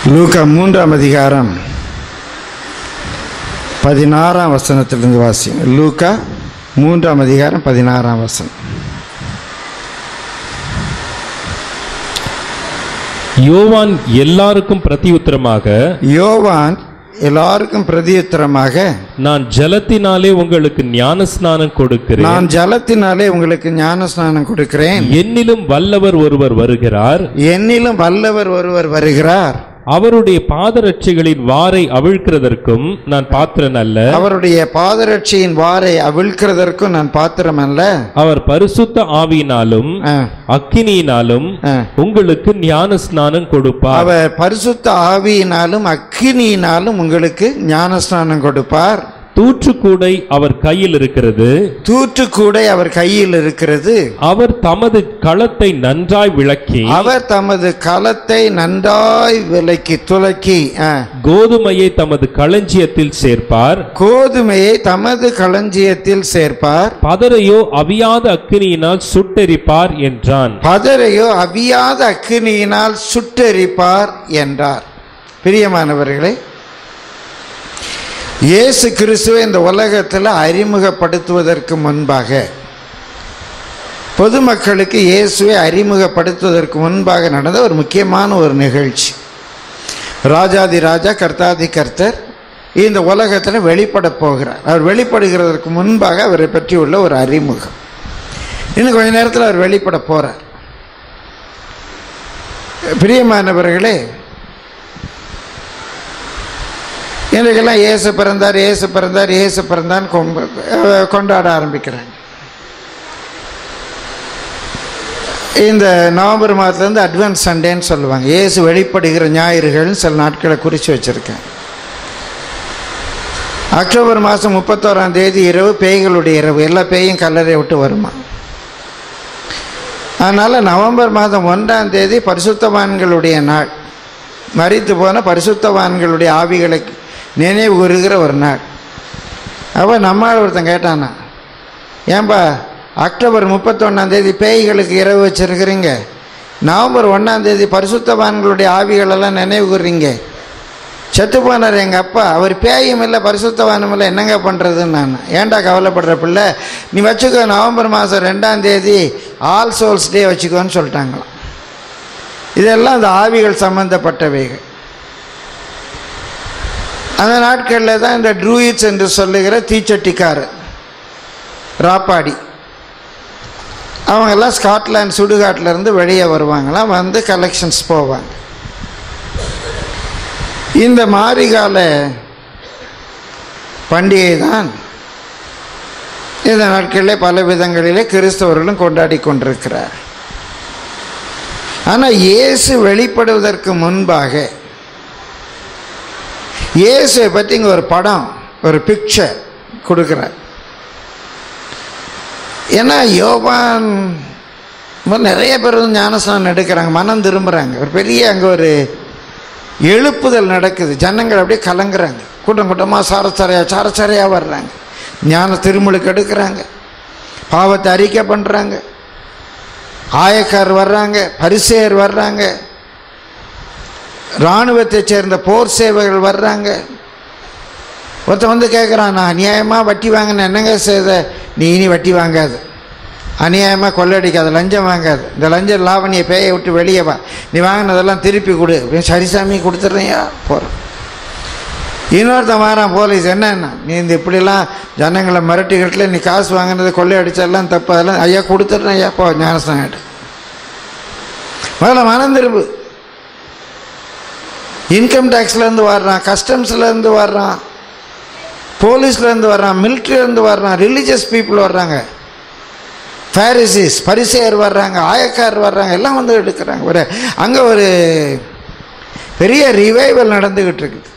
லூக்கா மூன்றாம் அதிகாரம் பதினாறாம் வசனத்திலிருந்து வாசிங்க லூக்கா மூன்றாம் அதிகாரம் பதினாறாம் வசனம் யோவான் எல்லாருக்கும் பிரதியுத்தரமாக யோவான் எல்லாருக்கும் பிரதியுத்தரமாக நான் ஜலத்தினாலே உங்களுக்கு ஞானஸ்நானம் கொடுக்கிறேன் நான் ஜலத்தினாலே உங்களுக்கு ஞான ஸ்நானம் கொடுக்கிறேன் என்னிலும் வல்லவர் ஒருவர் வருகிறார் என்னிலும் வல்லவர் ஒருவர் வருகிறார் அவருடைய பாதரட்சைகளின் வாரை அவிழ்க்கிறதற்கும் நான் பாத்திரன் அல்ல அவருடைய பாதரட்சியின் வாரை அவிழ்க்கிறதற்கும் நான் பாத்திரமல்ல அவர் பரிசுத்த ஆவியினாலும் ஆ, அக்கினியினாலும் ஆ. உங்களுக்கு ஞான ஸ்நானம் கொடுப்பார் அவர் பரிசுத்த ஆவியினாலும் அக்கினியினாலும் உங்களுக்கு ஞானஸ்நானம் கொடுப்பார் தூற்றுக்கூடை அவர் கையில் இருக்கிறது தூற்றுக்கூடை அவர் கையில் இருக்கிறது அவர் தமது களத்தை நன்றாய் விளக்கி அவர் தமது களத்தை நன்றாய் விலக்கி துலக்கி ஆ, கோதுமையை தமது களஞ்சியத்தில் சேர்ப்பார் கோதுமையை தமது களஞ்சியத்தில் சேர்ப்பார் பதரையோ அவியாத அக்கினியினால் சுட்டெரிப்பார் என்றான் பதரையோ அவியாத அக்கினியினால் சுட்டெரிப்பார் என்றார் பிரியமானவர்களே இயேசு கிறிஸ்துவை இந்த உலகத்தில் அறிமுகப்படுத்துவதற்கு முன்பாக பொதுமக்களுக்கு இயேசுவை அறிமுகப்படுத்துவதற்கு முன்பாக நடந்த ஒரு முக்கியமான ஒரு நிகழ்ச்சி ராஜாதி ராஜா கர்த்தாதி கர்த்தர் இந்த உலகத்தில் வெளிப்பட போகிறார் அவர் வெளிப்படுகிறதற்கு முன்பாக அவரை பற்றி உள்ள ஒரு அறிமுகம் இன்னும் கொஞ்ச நேரத்தில் அவர் வெளிப்பட போகிறார் பிரியமானவர்களே இன்றைக்கெல்லாம் இயேசு பிறந்தார் இயேசு பிறந்தார் இயேசு பிறந்தான்னு கொம்ப- அஹ் கொண்டாட ஆரம்பிக்கிறாங்க இந்த நவம்பர் மாதத்துலேருந்து அட்வான்ஸ் சண்டேன்னு சொல்லுவாங்க இயேசு வெளிப்படுகிற ஞாயிறுகள்னு சில நாட்களை குறித்து வச்சுருக்கேன் அக்டோபர் மாதம் முப்பத்தோராம் தேதி இரவு பேய்களுடைய இரவு எல்லா பேயும் கல்லறை விட்டு வருமா அதனால் நவம்பர் மாதம் ஒன்றாம் தேதி பரிசுத்தவான்களுடைய நாள் மரித்து போன பரிசுத்தவான்களுடைய ஆவிகளை நினைவு கூறுகிற ஒரு நாள் அப்போ நம்மால் ஒருத்தன் கேட்டானா ஏன்பா அக்டோபர் முப்பத்தொன்னாம் தேதி பேய்களுக்கு இரவு வச்சிருக்கிறீங்க நவம்பர் ஒன்றாம் தேதி பரிசுத்தவான்களுடைய ஆவிகளெல்லாம் நினைவு கூறுறீங்க செத்து போனார் எங்கள் அப்பா அவர் பேயும் இல்லை பரிசுத்தவானும் இல்லை என்னங்க பண்ணுறதுன்னு நான் ஏன்டா கவலைப்படுற பிள்ளை நீ வச்சுக்கோ நவம்பர் மாதம் ரெண்டாம் தேதி ஆல் சோல்ஸ் டே வச்சுக்கோன்னு சொல்லிட்டாங்களாம் இதெல்லாம் அந்த ஆவிகள் சம்பந்தப்பட்டவைகள் அந்த நாட்களில் தான் இந்த ட்ரூயிட்ஸ் என்று சொல்லுகிற தீச்சட்டிக்காரு ராப்பாடி அவங்கெல்லாம் ஸ்காட்லாந்து சுடுகாட்டில் இருந்து வெளியே வருவாங்களாம் வந்து கலெக்ஷன்ஸ் போவாங்க இந்த மாரிகால பண்டிகை தான் இந்த நாட்களிலே பல விதங்களிலே கிறிஸ்தவர்களும் கொண்டாடி கொண்டிருக்கிறார் ஆனால் இயேசு வெளிப்படுவதற்கு முன்பாக இயேசுவை பற்றி இங்கே ஒரு படம் ஒரு பிக்சர் கொடுக்குறார் ஏன்னா யோவான் இப்போ நிறைய பேர் வந்து ஞானஸ்நானம் எடுக்கிறாங்க மனம் திரும்புகிறாங்க ஒரு பெரிய அங்கே ஒரு எழுப்புதல் நடக்குது ஜனங்கள் அப்படியே கலங்குறாங்க கூட்டம் கூட்டமாக சாரசாரையாக சாரசாரையாக வர்றாங்க ஞான திருமுழுக்கு எடுக்கிறாங்க பாவத்தை அறிக்கை பண்ணுறாங்க ஆயக்கார் வர்றாங்க பரிசேயர் வர்றாங்க இராணுவத்தைச் சேர்ந்த போர் சேவைகள் வர்றாங்க ஒருத்தன் வந்து கேட்குறான் நான் அநியாயமாக வட்டி வாங்கின என்னங்க செய்த நீ இனி வட்டி வாங்காது அநியாயமாக கொள்ளடிக்காத லஞ்சம் வாங்காது இந்த லஞ்சம் லாவணியை பேயை விட்டு வெளியே வா நீ வாங்கினதெல்லாம் திருப்பி கொடு அப்படின்னு சரிசாமி கொடுத்துட்றியா போகிறேன் இன்னொருத்தன் வாரான் போலீஸ் என்னன்னா நீ இந்த இப்படிலாம் ஜனங்களை மிரட்டிக்கிட்டுல நீ காசு வாங்கினது கொள்ளையடிச்செல்லாம் தப்பு அதெல்லாம் ஐயா கொடுத்துட்றேன் ஐயா போ ஞானஸ்தானம் ஆகிட்டு முதல்ல மனம் திரும்பு இன்கம் டேக்ஸ்லேருந்து வர்றான் கஸ்டம்ஸ்லேருந்து வர்றான் போலீஸ்லேருந்து வர்றான் மிலிட்ரிலேருந்து வர்றான் ரிலீஜியஸ் பீப்புள் வர்றாங்க ஃபேரிசிஸ் பரிசேயர் வர்றாங்க ஆயக்கார் வர்றாங்க எல்லாம் வந்து எடுக்கிறாங்க ஒரு அங்கே ஒரு பெரிய ரிவைவல் நடந்துக்கிட்டு இருக்குது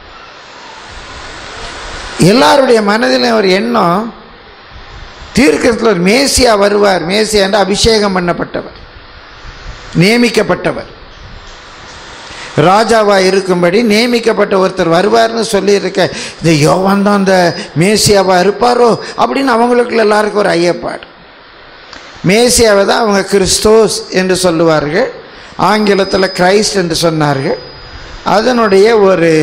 எல்லாருடைய மனதிலும் ஒரு எண்ணம் தீர்க்கத்தில் ஒரு மேசியா வருவார் மேசியா என்று அபிஷேகம் பண்ணப்பட்டவர் நியமிக்கப்பட்டவர் ராஜாவா இருக்கும்படி நியமிக்கப்பட்ட ஒருத்தர் வருவார்னு சொல்லியிருக்க இந்த யோவான் தான் அந்த மேசியாவா இருப்பாரோ அப்படின்னு அவங்களுக்கு எல்லாருக்கும் ஒரு ஐயப்பாடு மேசியாவை தான் அவங்க கிறிஸ்தோஸ் என்று சொல்லுவார்கள் ஆங்கிலத்தில் கிரைஸ்ட் என்று சொன்னார்கள் அதனுடைய ஒரு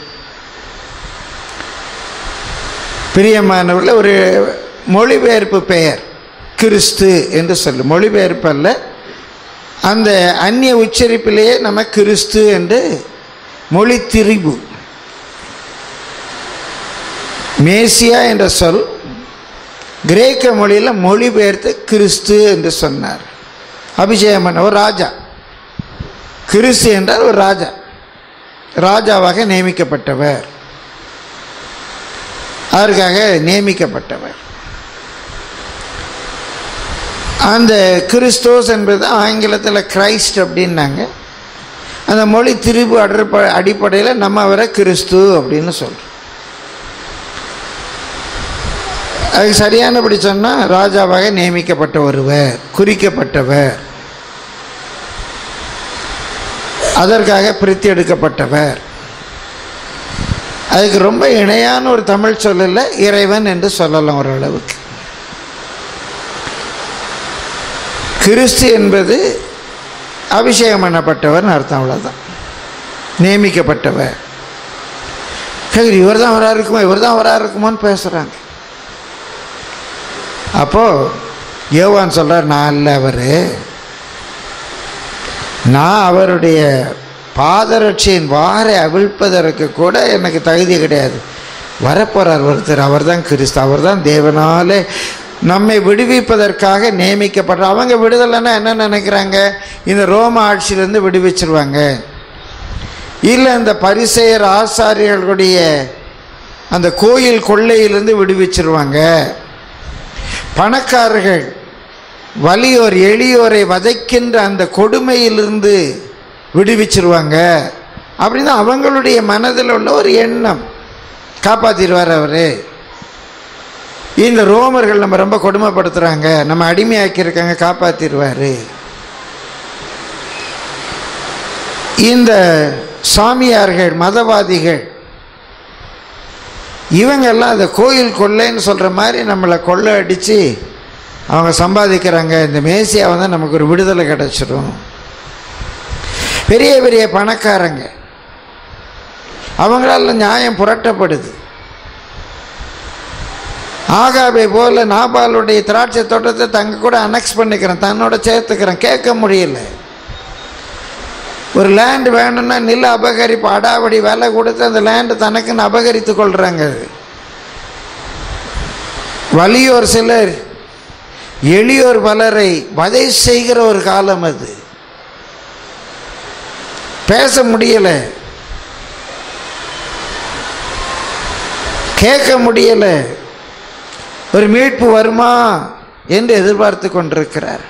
பிரியமானவர்கள ஒரு மொழிபெயர்ப்பு பெயர் கிறிஸ்து என்று சொல்லு மொழிபெயர்ப்பு அல்ல அந்த அந்நிய உச்சரிப்பிலேயே நம்ம கிறிஸ்து என்று மொழி திரிபு மேசியா என்ற சொல் கிரேக்க மொழியில் மொழிபெயர்த்து கிறிஸ்து என்று சொன்னார் அபிஷேகம் பண்ண ஒரு ராஜா கிறிஸ்து என்றால் ஒரு ராஜா ராஜாவாக நியமிக்கப்பட்டவர் அதற்காக நியமிக்கப்பட்டவர் அந்த கிறிஸ்தோஸ் என்பது ஆங்கிலத்தில் கிரைஸ்ட் அப்படின்னாங்க அந்த மொழி திரிபு அடிப்ப அடிப்படையில் நம்ம அவரை கிறிஸ்து அப்படின்னு சொல்கிறோம் அதுக்கு சரியானபடி சொன்னால் ராஜாவாக நியமிக்கப்பட்ட ஒருவர் குறிக்கப்பட்டவர் அதற்காக பிரித்து எடுக்கப்பட்டவர் அதுக்கு ரொம்ப இணையான ஒரு தமிழ் சொல்லல இறைவன் என்று சொல்லலாம் ஓரளவுக்கு கிறிஸ்து என்பது அபிஷேகம் பண்ணப்பட்டவர்னு அர்த்தம் அவ்வளோதான் நியமிக்கப்பட்டவர் சரி இவர் தான் வரா இருக்குமா இவர் தான் வரா இருக்குமோன்னு பேசுகிறாங்க அப்போது யோவான் சொல்கிறார் நான் இல்லை அவர் நான் அவருடைய பாதரட்சியின் வாரை அவிழ்ப்பதற்கு கூட எனக்கு தகுதி கிடையாது வரப்போகிறார் ஒருத்தர் அவர் தான் கிறிஸ்து அவர் தான் தேவனாலே நம்மை விடுவிப்பதற்காக நியமிக்கப்படுற அவங்க விடுதலைன்னா என்ன நினைக்கிறாங்க இந்த ரோம ஆட்சியிலேருந்து விடுவிச்சிருவாங்க இல்லை இந்த பரிசெயர் ஆசாரியர்களுடைய அந்த கோயில் கொள்ளையிலிருந்து விடுவிச்சிருவாங்க பணக்காரர்கள் வலியோர் எளியோரை வதைக்கின்ற அந்த கொடுமையிலிருந்து விடுவிச்சிருவாங்க அப்படின்னு அவங்களுடைய மனதில் உள்ள ஒரு எண்ணம் காப்பாற்றிடுவார் அவர் இந்த ரோமர்கள் நம்ம ரொம்ப கொடுமைப்படுத்துகிறாங்க நம்ம அடிமையாக்கியிருக்காங்க காப்பாற்றிடுவார் இந்த சாமியார்கள் மதவாதிகள் இவங்கெல்லாம் அந்த கோயில் கொள்ளைன்னு சொல்கிற மாதிரி நம்மளை கொள்ளை அடித்து அவங்க சம்பாதிக்கிறாங்க இந்த மேசியா வந்து நமக்கு ஒரு விடுதலை கிடச்சிரும் பெரிய பெரிய பணக்காரங்க அவங்களால நியாயம் புரட்டப்படுது ஆகாபை போல நாபாலுடைய திராட்சை தோட்டத்தை தங்க கூட அனெக்ஸ் பண்ணிக்கிறேன் தன்னோட சேர்த்துக்கிறேன் கேட்க முடியல ஒரு லேண்ட் வேணும்னா நில அபகரிப்பு அடாவடி விலை கொடுத்து அந்த லேண்டு தனக்குன்னு அபகரித்து கொள்கிறாங்க வலியோர் சிலர் எளியோர் பலரை வதை செய்கிற ஒரு காலம் அது பேச முடியல கேட்க முடியல ஒரு மீட்பு வருமா என்று எதிர்பார்த்து கொண்டிருக்கிறார்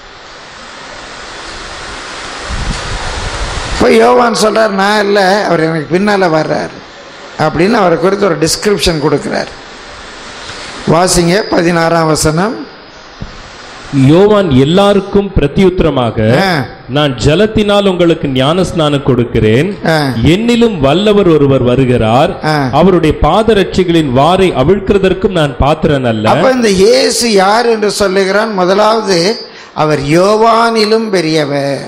இப்போ யோவான் சொல்கிறார் நான் இல்லை அவர் எனக்கு பின்னால் வர்றார் அப்படின்னு அவரை குறித்து ஒரு டிஸ்கிரிப்ஷன் கொடுக்குறார் வாசிங்க பதினாறாம் வசனம் யோவான் எல்லாருக்கும் பிரதியுத்தரமாக ஆ. நான் ஜலத்தினால் உங்களுக்கு ஞானஸ்நானம் கொடுக்கிறேன் ஆ. என்னிலும் வல்லவர் ஒருவர் வருகிறார் ஆ. அவருடைய பாதரட்சிகளின் வாரை அவிழ்க்கிறதற்கும் நான் பாத்திரன் அல்ல அப்ப இந்த இயேசு யார் என்று சொல்லுகிறான் முதலாவது அவர் யோவானிலும் பெரியவர்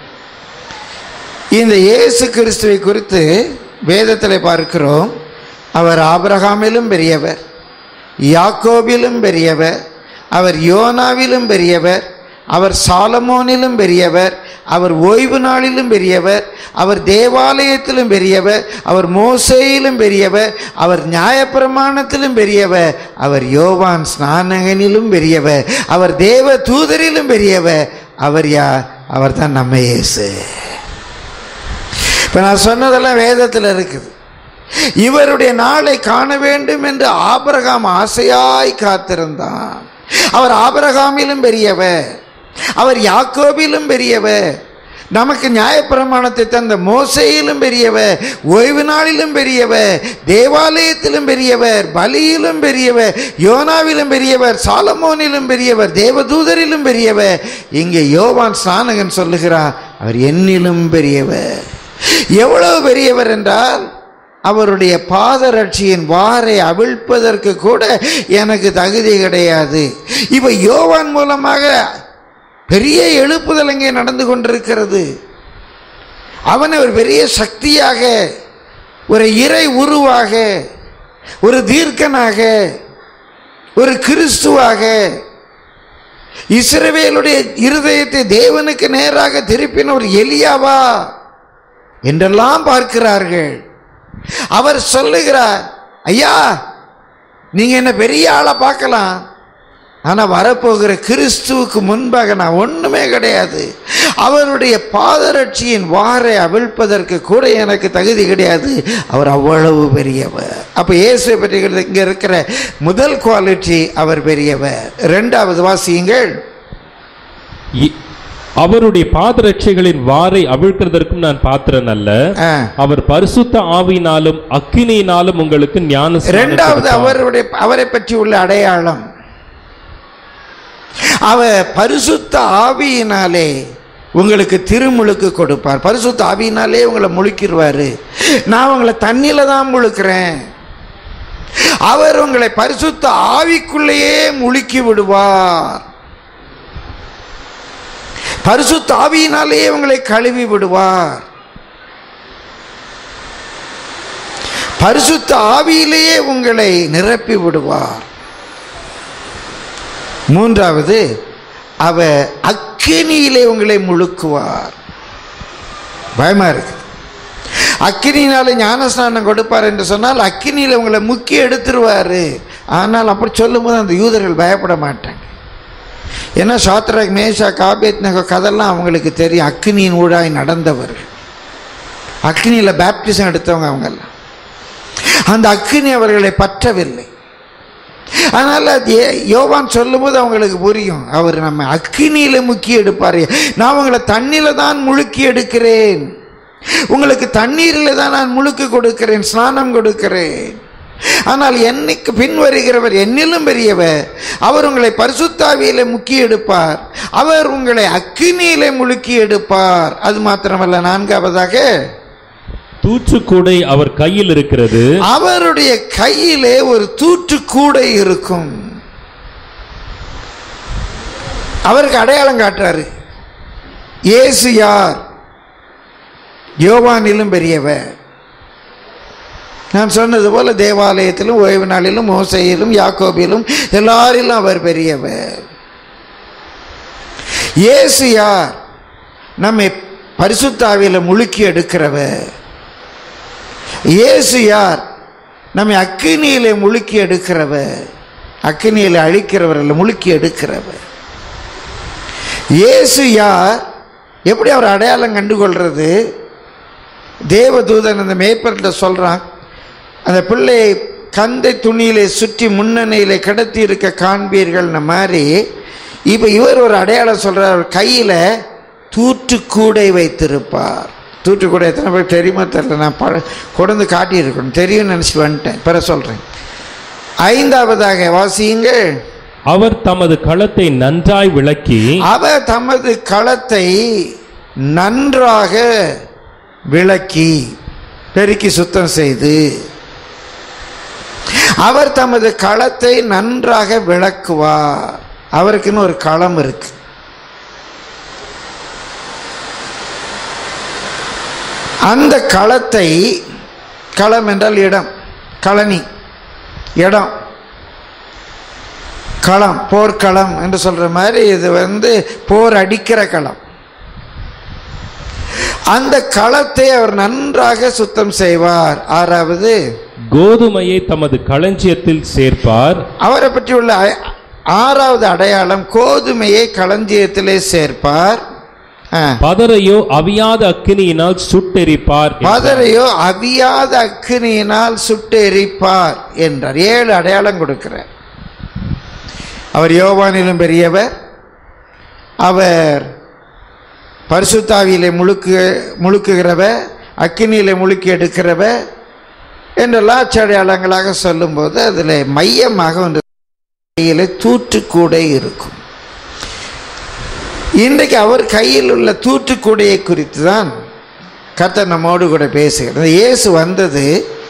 இந்த இயேசு கிறிஸ்துவை குறித்து வேதத்தில் பார்க்கிறோம் அவர் ஆபிரகாமிலும் பெரியவர் யாக்கோபிலும் பெரியவர் அவர் யோனாவிலும் பெரியவர் அவர் சாலமோனிலும் பெரியவர் அவர் ஓய்வு நாளிலும் பெரியவர் அவர் தேவாலயத்திலும் பெரியவர் அவர் மோசேயிலும் பெரியவர் அவர் நியாயப்பிரமாணத்திலும் பெரியவர் அவர் யோவான் ஸ்நானகனிலும் பெரியவர் அவர் தேவ தூதரிலும் பெரியவர் அவர் யார் அவர் தான் நம்ம இயேசு இப்போ நான் சொன்னதெல்லாம் வேதத்தில் இருக்குது இவருடைய நாளை காண வேண்டும் என்று ஆபிரகாம் ஆசையாய் காத்திருந்தான் அவர் ஆபிரகாமிலும் பெரியவர் அவர் யாக்கோபிலும் பெரியவர் நமக்கு நியாயப்பிரமாணத்தை தந்த மோசையிலும் பெரியவர் ஓய்வு நாளிலும் பெரியவர் தேவாலயத்திலும் பெரியவர் பலியிலும் பெரியவர் யோனாவிலும் பெரியவர் சாலமோனிலும் பெரியவர் தேவதூதரிலும் பெரியவர் இங்கே யோவான் ஸ்நானகன் சொல்லுகிறார் அவர் என்னிலும் பெரியவர் எவ்வளவு பெரியவர் என்றால் அவருடைய பாதரட்சியின் வாரை அவிழ்ப்பதற்கு கூட எனக்கு தகுதி கிடையாது இப்போ யோவான் மூலமாக பெரிய எழுப்புதல் இங்கே நடந்து கொண்டிருக்கிறது அவனை ஒரு பெரிய சக்தியாக ஒரு இறை உருவாக ஒரு தீர்க்கனாக ஒரு கிறிஸ்துவாக இஸ்ரவேலுடைய இருதயத்தை தேவனுக்கு நேராக திருப்பின ஒரு எலியாவா என்றெல்லாம் பார்க்கிறார்கள் அவர் சொல்லுகிறார் ஐயா நீங்க என்ன பெரிய ஆளா பார்க்கலாம் ஆனா வரப்போகிற கிறிஸ்துவுக்கு முன்பாக நான் ஒண்ணுமே கிடையாது அவருடைய பாதரட்சியின் வாரை அவிழ்ப்பதற்கு கூட எனக்கு தகுதி கிடையாது அவர் அவ்வளவு பெரியவர் அப்ப இயேசுவை பற்றி இங்க இருக்கிற முதல் குவாலிட்டி அவர் பெரியவர் இரண்டாவது வாசியுங்கள் இ- அவருடைய பாதரட்சைகளின் வாரை அவிழ்க்கிறதற்கும் நான் பாத்திரன் அல்ல ஆ. அவர் பரிசுத்த ஆவியினாலும் அக்கினியினாலும் உங்களுக்கு ஞான இரண்டாவது அவருடைய அவரை பற்றி உள்ள அடையாளம் அவர் பரிசுத்த ஆவியினாலே உங்களுக்கு திருமுழுக்கு கொடுப்பார் பரிசுத்த ஆவியினாலே உங்களை முழுக்கிடுவாரு நான் உங்களை தண்ணியில தான் முழுக்கிறேன் அவர் உங்களை பரிசுத்த ஆவிக்குள்ளேயே முழுக்கி விடுவார் பரிசுத்த ஆவியினாலே உங்களை கழுவி விடுவார் பரிசுத்த ஆவியிலேயே உங்களை நிரப்பி விடுவார் மூன்றாவது அவர் அக்கினியிலே உங்களை முழுக்குவார் பயமா இருக்கு அக்கினியினால ஞானஸ்நானம் கொடுப்பார் என்று சொன்னால் அக்கினியில உங்களை முக்கி எடுத்துருவாரு ஆனால் அப்படி சொல்லும்போது அந்த யூதர்கள் பயப்பட மாட்டாங்க ஏன்னா சாத்ராக் மேஷா காபேத் நக கதெல்லாம் அவங்களுக்கு தெரியும் அக்னியின் ஊழாய் நடந்தவர்கள் அக்னியில் பேப்டிசம் எடுத்தவங்க அவங்கெல்லாம் அந்த அக்னி அவர்களை பற்றவில்லை அதனால் அது ஏ- யோவான் சொல்லும்போது அவங்களுக்கு புரியும் அவர் நம்ம அக்கினியில் முக்கி எடுப்பார் நான் உங்களை தண்ணியில் தான் முழுக்கி எடுக்கிறேன் உங்களுக்கு தண்ணீரில் தான் நான் முழுக்கு கொடுக்கிறேன் ஸ்நானம் கொடுக்கிறேன் ஆனால் என்னைக்கு பின் வருகிறவர் என்னிலும் பெரியவர் அவர் உங்களை பரிசுத்தாவியில முக்கி எடுப்பார் அவர் உங்களை அக்கினியிலே முழுக்கி எடுப்பார் அது மாத்திரமல்ல நான்காவதாக தூற்றுக்கூடை அவர் கையில் இருக்கிறது அவருடைய கையிலே ஒரு தூற்றுக்கூடை இருக்கும் அவருக்கு அடையாளம் காட்டுறாரு இயேசு யார் யோவானிலும் பெரியவர் நான் சொன்னது போல தேவாலயத்திலும் ஓய்வு நாளிலும் மோசையிலும் யாக்கோபிலும் எல்லாரிலும் அவர் பெரியவர் இயேசு யார் நம்மை பரிசுத்தாவில முழுக்கி எடுக்கிறவர் இயேசு யார் நம்மை அக்கினியிலே முழுக்கி எடுக்கிறவர் அக்கினியிலே அழிக்கிறவர் அல்ல முழுக்கி எடுக்கிறவர் இயேசு யார் எப்படி அவர் அடையாளம் கண்டுகொள்றது தேவதூதன் அந்த மேய்ப்பர்கிட்ட சொல்றான் அந்த பிள்ளையை கந்தை துணியிலே சுற்றி முன்னணியிலே கிடத்தி இருக்க காண்பீர்கள்ன மாதிரி இப்போ இவர் ஒரு அடையாளம் சொல்றார் கையில் தூற்றுக்கூடை வைத்திருப்பார் தூற்றுக்கூடை எத்தனை பேர் தெரியுமா தெரியல நான் ப கொண்டு காட்டியிருக்கணும் தெரியும்னு நினச்சி வந்துட்டேன் பிற சொல்கிறேன் ஐந்தாவதாக வாசியுங்கள் அவர் தமது களத்தை நன்றாய் விளக்கி அவர் தமது களத்தை நன்றாக விளக்கி பெருக்கி சுத்தம் செய்து அவர் தமது களத்தை நன்றாக விளக்குவார் அவருக்குன்னு ஒரு களம் இருக்கு அந்த களத்தை களம் என்றால் இடம் களனி இடம் களம் போர்க்களம் என்று சொல்ற மாதிரி இது வந்து போர் அடிக்கிற களம் அந்த களத்தை அவர் நன்றாக சுத்தம் செய்வார் ஆறாவது கோதுமையை தமது களஞ்சியத்தில் சேர்ப்பார் அவரை பற்றி உள்ள ஐ- ஆறாவது அடையாளம் கோதுமையை களஞ்சியத்திலே சேர்ப்பார் ஆ. பதரையோ அவியாத அக்கினியினால் சுட்டெரிப்பார் என்றார். பதரையோ அவியாத அக்கினியினால் சுட்டு எரிப்பார் என்றார் ஏழு அடையாளம் கொடுக்கிறார் அவர் யோவானிலும் பெரியவர் அவர் பரிசுத்தாவியிலே முழுக்கு முழுக்குகிறவர் அக்கினியிலே முழுக்கி எடுக்கிறவர் என்றெல்லாம் அச்சடையாளங்களாக சொல்லும்போது அதில் மையமாக ஒன்று கையில் தூற்றுக்கூடை இருக்கும் இன்றைக்கு அவர் கையில் உள்ள தூற்றுக்கூடையை குறித்து தான் கர்த்தர் நம்மோடு கூட பேசுகிறது இயேசு வந்தது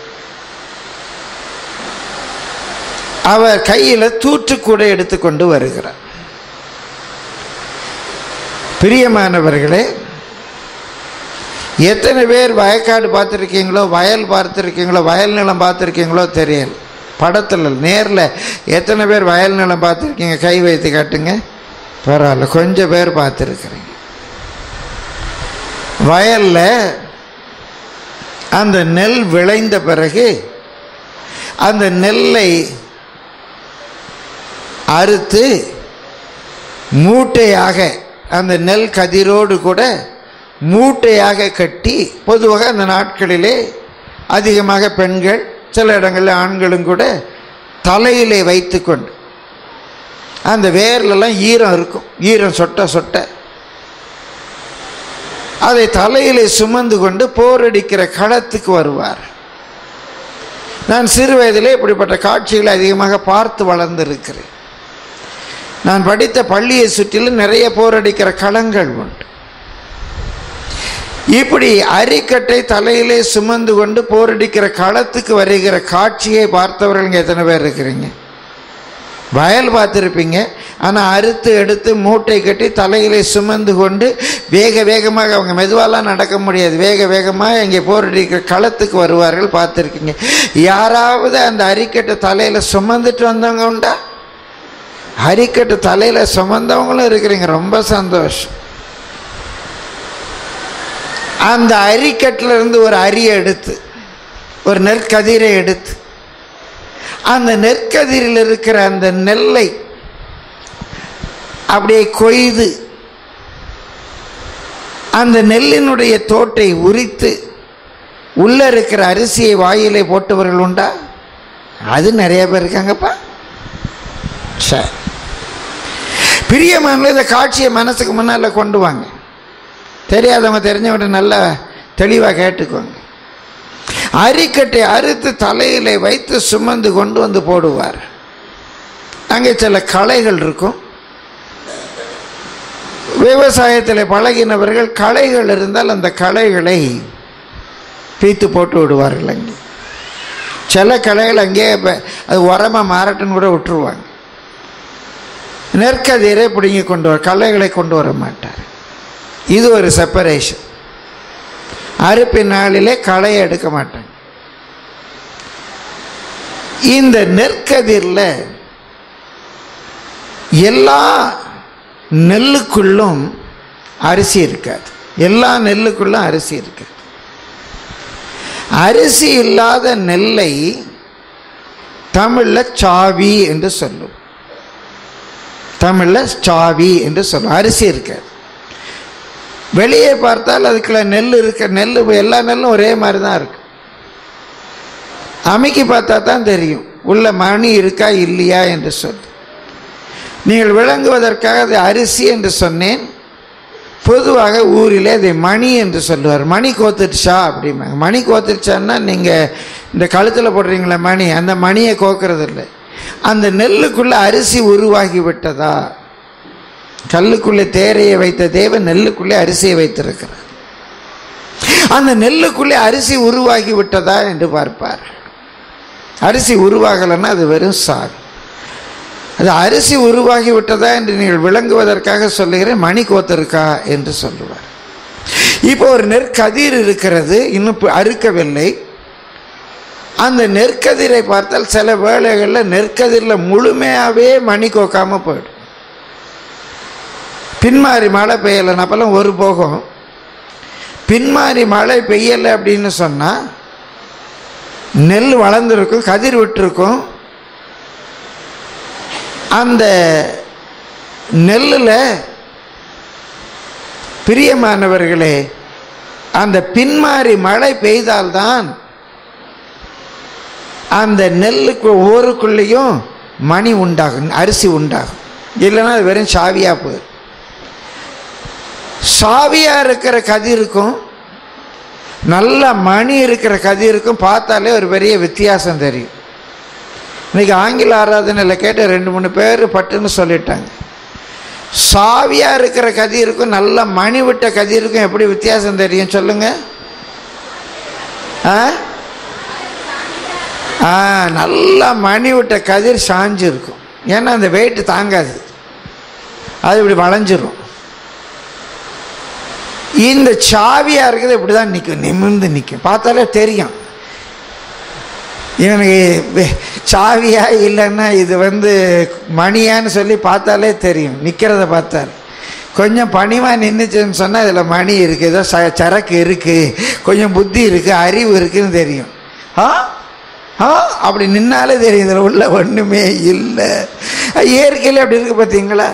அவர் கையில் தூற்றுக்கூடை எடுத்துக்கொண்டு வருகிறார் பிரியமானவர்களே எத்தனை பேர் வயக்காடு பார்த்துருக்கீங்களோ வயல் பார்த்துருக்கீங்களோ வயல் நிலம் பார்த்துருக்கீங்களோ தெரியல படத்தில் நேரில் எத்தனை பேர் வயல் நிலம் பார்த்துருக்கீங்க கை வைத்து காட்டுங்க பரவாயில்ல கொஞ்சம் பேர் பார்த்துருக்குறீங்க வயலில் அந்த நெல் விளைந்த பிறகு அந்த நெல்லை அறுத்து மூட்டையாக அந்த நெல் கதிரோடு கூட மூட்டையாக கட்டி பொதுவாக அந்த நாட்களிலே அதிகமாக பெண்கள் சில இடங்களில் ஆண்களும் கூட தலையிலே வைத்துக்கொண்டு அந்த வேர்லெல்லாம் ஈரம் இருக்கும் ஈரம் சொட்ட சொட்ட அதை தலையிலே சுமந்து கொண்டு போரடிக்கிற களத்துக்கு வருவார் நான் சிறு வயதிலே இப்படிப்பட்ட காட்சிகளை அதிகமாக பார்த்து வளர்ந்திருக்கிறேன் நான் படித்த பள்ளியை சுற்றிலும் நிறைய போரடிக்கிற களங்கள் உண்டு இப்படி அரிக்கட்டை தலையிலே சுமந்து கொண்டு போரடிக்கிற களத்துக்கு வருகிற காட்சியை பார்த்தவர்கள் இங்கே எத்தனை பேர் இருக்கிறீங்க வயல் பார்த்துருப்பீங்க ஆனால் அறுத்து எடுத்து மூட்டை கட்டி தலையிலே சுமந்து கொண்டு வேக வேகமாக அவங்க மெதுவாலாம் நடக்க முடியாது வேக வேகமாக இங்கே போரடிக்கிற களத்துக்கு வருவார்கள் பார்த்துருக்கீங்க யாராவது அந்த அரிக்கட்டை தலையில் சுமந்துட்டு வந்தவங்க உண்டா அரிக்கட்டு தலையில் சுமந்தவங்களும் இருக்கிறீங்க ரொம்ப சந்தோஷம் அந்த அரிக்கட்டில் இருந்து ஒரு அரியை எடுத்து ஒரு நெற்கதிரை எடுத்து அந்த நெற்கதிரில் இருக்கிற அந்த நெல்லை அப்படியே கொய்து அந்த நெல்லினுடைய தோட்டை உரித்து உள்ளே இருக்கிற அரிசியை வாயிலே போட்டவர்கள் உண்டா அது நிறைய பேர் இருக்காங்கப்பா சரி பிரியமான இந்த காட்சியை மனசுக்கு முன்னால் கொண்டு வாங்க தெரியாதவங்க தெரிஞ்சவங்க நல்லா தெளிவாக கேட்டுக்கோங்க அரிக்கட்டை அறுத்து தலையிலே வைத்து சுமந்து கொண்டு வந்து போடுவார் அங்கே சில களைகள் இருக்கும் விவசாயத்தில் பழகினவர்கள் களைகள் இருந்தால் அந்த களைகளை பீத்து போட்டு விடுவார்கள் அங்கே சில களைகள் அங்கேயே ப- அது உரமாக மாறட்டுன்னு கூட விட்டுருவாங்க நெற்கதிரை பிடுங்கி கொண்டு வர களைகளை கொண்டு வர மாட்டார் இது ஒரு செப்பரேஷன் அறுப்பின் நாளிலே களையை எடுக்க மாட்டாங்க இந்த நெற்கதிரில் எல்லா நெல்லுக்குள்ளும் அரிசி இருக்காது எல்லா நெல்லுக்குள்ளும் அரிசி இருக்காது அரிசி இல்லாத நெல்லை தமிழில் சாவி என்று சொல்லும் தமிழில் சாவி என்று சொல்லும் அரிசி இருக்காது வெளியே பார்த்தால் அதுக்குள்ள நெல் இருக்க நெல் எல்லா நெல்லும் ஒரே மாதிரி தான் இருக்கு அமைக்கி பார்த்தா தான் தெரியும் உள்ள மணி இருக்கா இல்லையா என்று சொல்லி நீங்கள் விளங்குவதற்காக அது அரிசி என்று சொன்னேன் பொதுவாக ஊரிலே அதை மணி என்று சொல்லுவார் மணி கோத்துடுச்சா அப்படிம்பாங்க மணி கோத்துடுச்சான்னா நீங்கள் இந்த கழுத்தில் போடுறீங்களே மணி அந்த மணியை கோக்கிறது இல்லை அந்த நெல்லுக்குள்ளே அரிசி உருவாகி விட்டதா கல்லுக்குள்ளே தேரையை வைத்த தேவன் நெல்லுக்குள்ளே அரிசியை வைத்திருக்கிறார் அந்த நெல்லுக்குள்ளே அரிசி உருவாகி விட்டதா என்று பார்ப்பார் அரிசி உருவாகலைன்னா அது வெறும் சாவி அது அரிசி உருவாகி விட்டதா என்று நீங்கள் விளங்குவதற்காக சொல்லுகிறேன் மணி கோத்திருக்கா என்று சொல்லுவார் இப்போ ஒரு நெற்கதிர் இருக்கிறது இன்னும் ப- அறுக்கவில்லை அந்த நெற்கதிரை பார்த்தால் சில வேளைகளில் நெற்கதிரில் முழுமையாகவே மணி கோக்காமல் போயிடும் பின்மாறி மழை பெய்யலைனாப்பெல்லாம் ஒரு போகம் பின்மாறி மழை பெய்யலை அப்படின்னு சொன்னால் நெல் வளர்ந்துருக்கும் கதிர் விட்டுருக்கும் அந்த நெல்லில் பிரியமானவர்களே அந்த பின்மாறி மழை பெய்தால்தான் அந்த நெல்லுக்கு ஊருக்குள்ளேயும் மணி உண்டாகும் அரிசி உண்டாகும் இல்லைன்னா அது வெறும் சாவியாக போயிடும் சாவியாக இருக்கிற கதிருக்கும் நல்ல மணி இருக்கிற கதிருக்கும் பார்த்தாலே ஒரு பெரிய வித்தியாசம் தெரியும் இன்னைக்கு ஆங்கில ஆராதனையில் கேட்ட ரெண்டு மூணு பேர் பட்டுன்னு சொல்லிட்டாங்க சாவியாக இருக்கிற கதிருக்கும் நல்ல மணி விட்ட கதிருக்கும் எப்படி வித்தியாசம் தெரியும் சொல்லுங்க ஆ ஆ நல்ல மணி விட்ட கதிர் சாஞ்சு இருக்கும் ஏன்னா அந்த வெயிட் தாங்காது அது இப்படி வளைஞ்சிரும் இந்த சாவியா இருக்குது இப்படி தான் நிற்கும் நிமிர்ந்து நிற்கும் பார்த்தாலே தெரியும் இவனுக்கு வே- சாவியா இல்லைன்னா இது வந்து மணியான்னு சொல்லி பார்த்தாலே தெரியும் நிற்கிறத பார்த்தால் கொஞ்சம் பணிவாக நின்றுச்சுன்னு சொன்னால் இதில் மணி இருக்குது ஏதோ ச சரக்கு இருக்குது கொஞ்சம் புத்தி இருக்குது அறிவு இருக்குன்னு தெரியும் ஆ ஆ அப்படி நின்னாலே தெரியும் இதில் உள்ள ஒன்றுமே இல்லை இயற்கையில் அப்படி இருக்குது பார்த்தீங்களா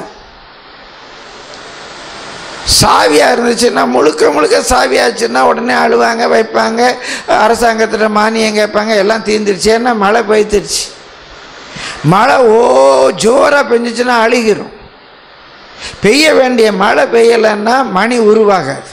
சாவியாக இருந்துச்சுன்னா முழுக்க முழுக்க சாவியாச்சுன்னா உடனே அழுவாங்க வைப்பாங்க அரசாங்கத்திட்ட மானியம் கேட்பாங்க எல்லாம் தீர்ந்துருச்சு ஏன்னா மழை பெய்த்துருச்சு மழை ஓ ஜோராக பெஞ்சிச்சுன்னா அழுகிரும் பெய்ய வேண்டிய மழை பெய்யலைன்னா மணி உருவாகாது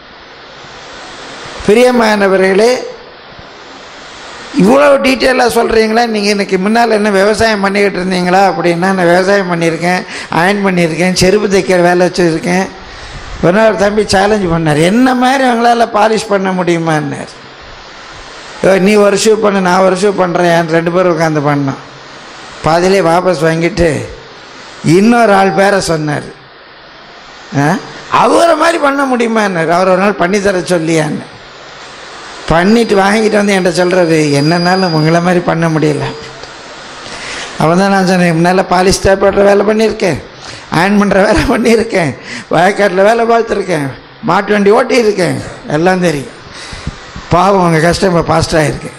பிரியமானவர்களே இவ்வளோ டீட்டெயிலாக சொல்கிறீங்களா நீங்கள் இன்னைக்கு முன்னால் என்ன விவசாயம் பண்ணிக்கிட்டு இருந்தீங்களா அப்படின்னா நான் விவசாயம் பண்ணியிருக்கேன் அயன் பண்ணியிருக்கேன் செருப்பு தைக்கிற வேலை வச்சுருக்கேன் ஒரு நாள் ஒரு தம்பி சேலஞ்ச் பண்ணார் என்ன மாதிரி அவங்களால பாலிஷ் பண்ண முடியுமான்னார் "ஐயோ, நீ ஒரு ஷூ பண்ணு நான் ஒரு ஷூ பண்ணுறேன் ரெண்டு பேரும் உட்காந்து பண்ணோம் பாதியிலே வாபஸ் வாங்கிட்டு இன்னொரு ஆள் பேரை சொன்னார் ஆ? அவரை மாதிரி பண்ண முடியுமான்னார் அவர் ஒரு நாள் பண்ணி தர சொல்லியான்னு பண்ணிட்டு வாங்கிட்டு வந்து என்கிட்ட சொல்கிறாரு என்னன்னாலும் உங்களை மாதிரி பண்ண முடியல அவன் தான் நான் சொன்னேன் முன்னால் பாலிஷ் டேப் போடுற வேலை பண்ணியிருக்கேன் அயன் பண்ணுற வேலை பண்ணியிருக்கேன் வயக்காட்டில் வேலை பார்த்துருக்கேன் மாட்டு வண்டி ஓட்டியிருக்கேன் எல்லாம் தெரியும் பாவம் உங்கள் கஷ்டம் இப்போ பாஸ்டாக இருக்கு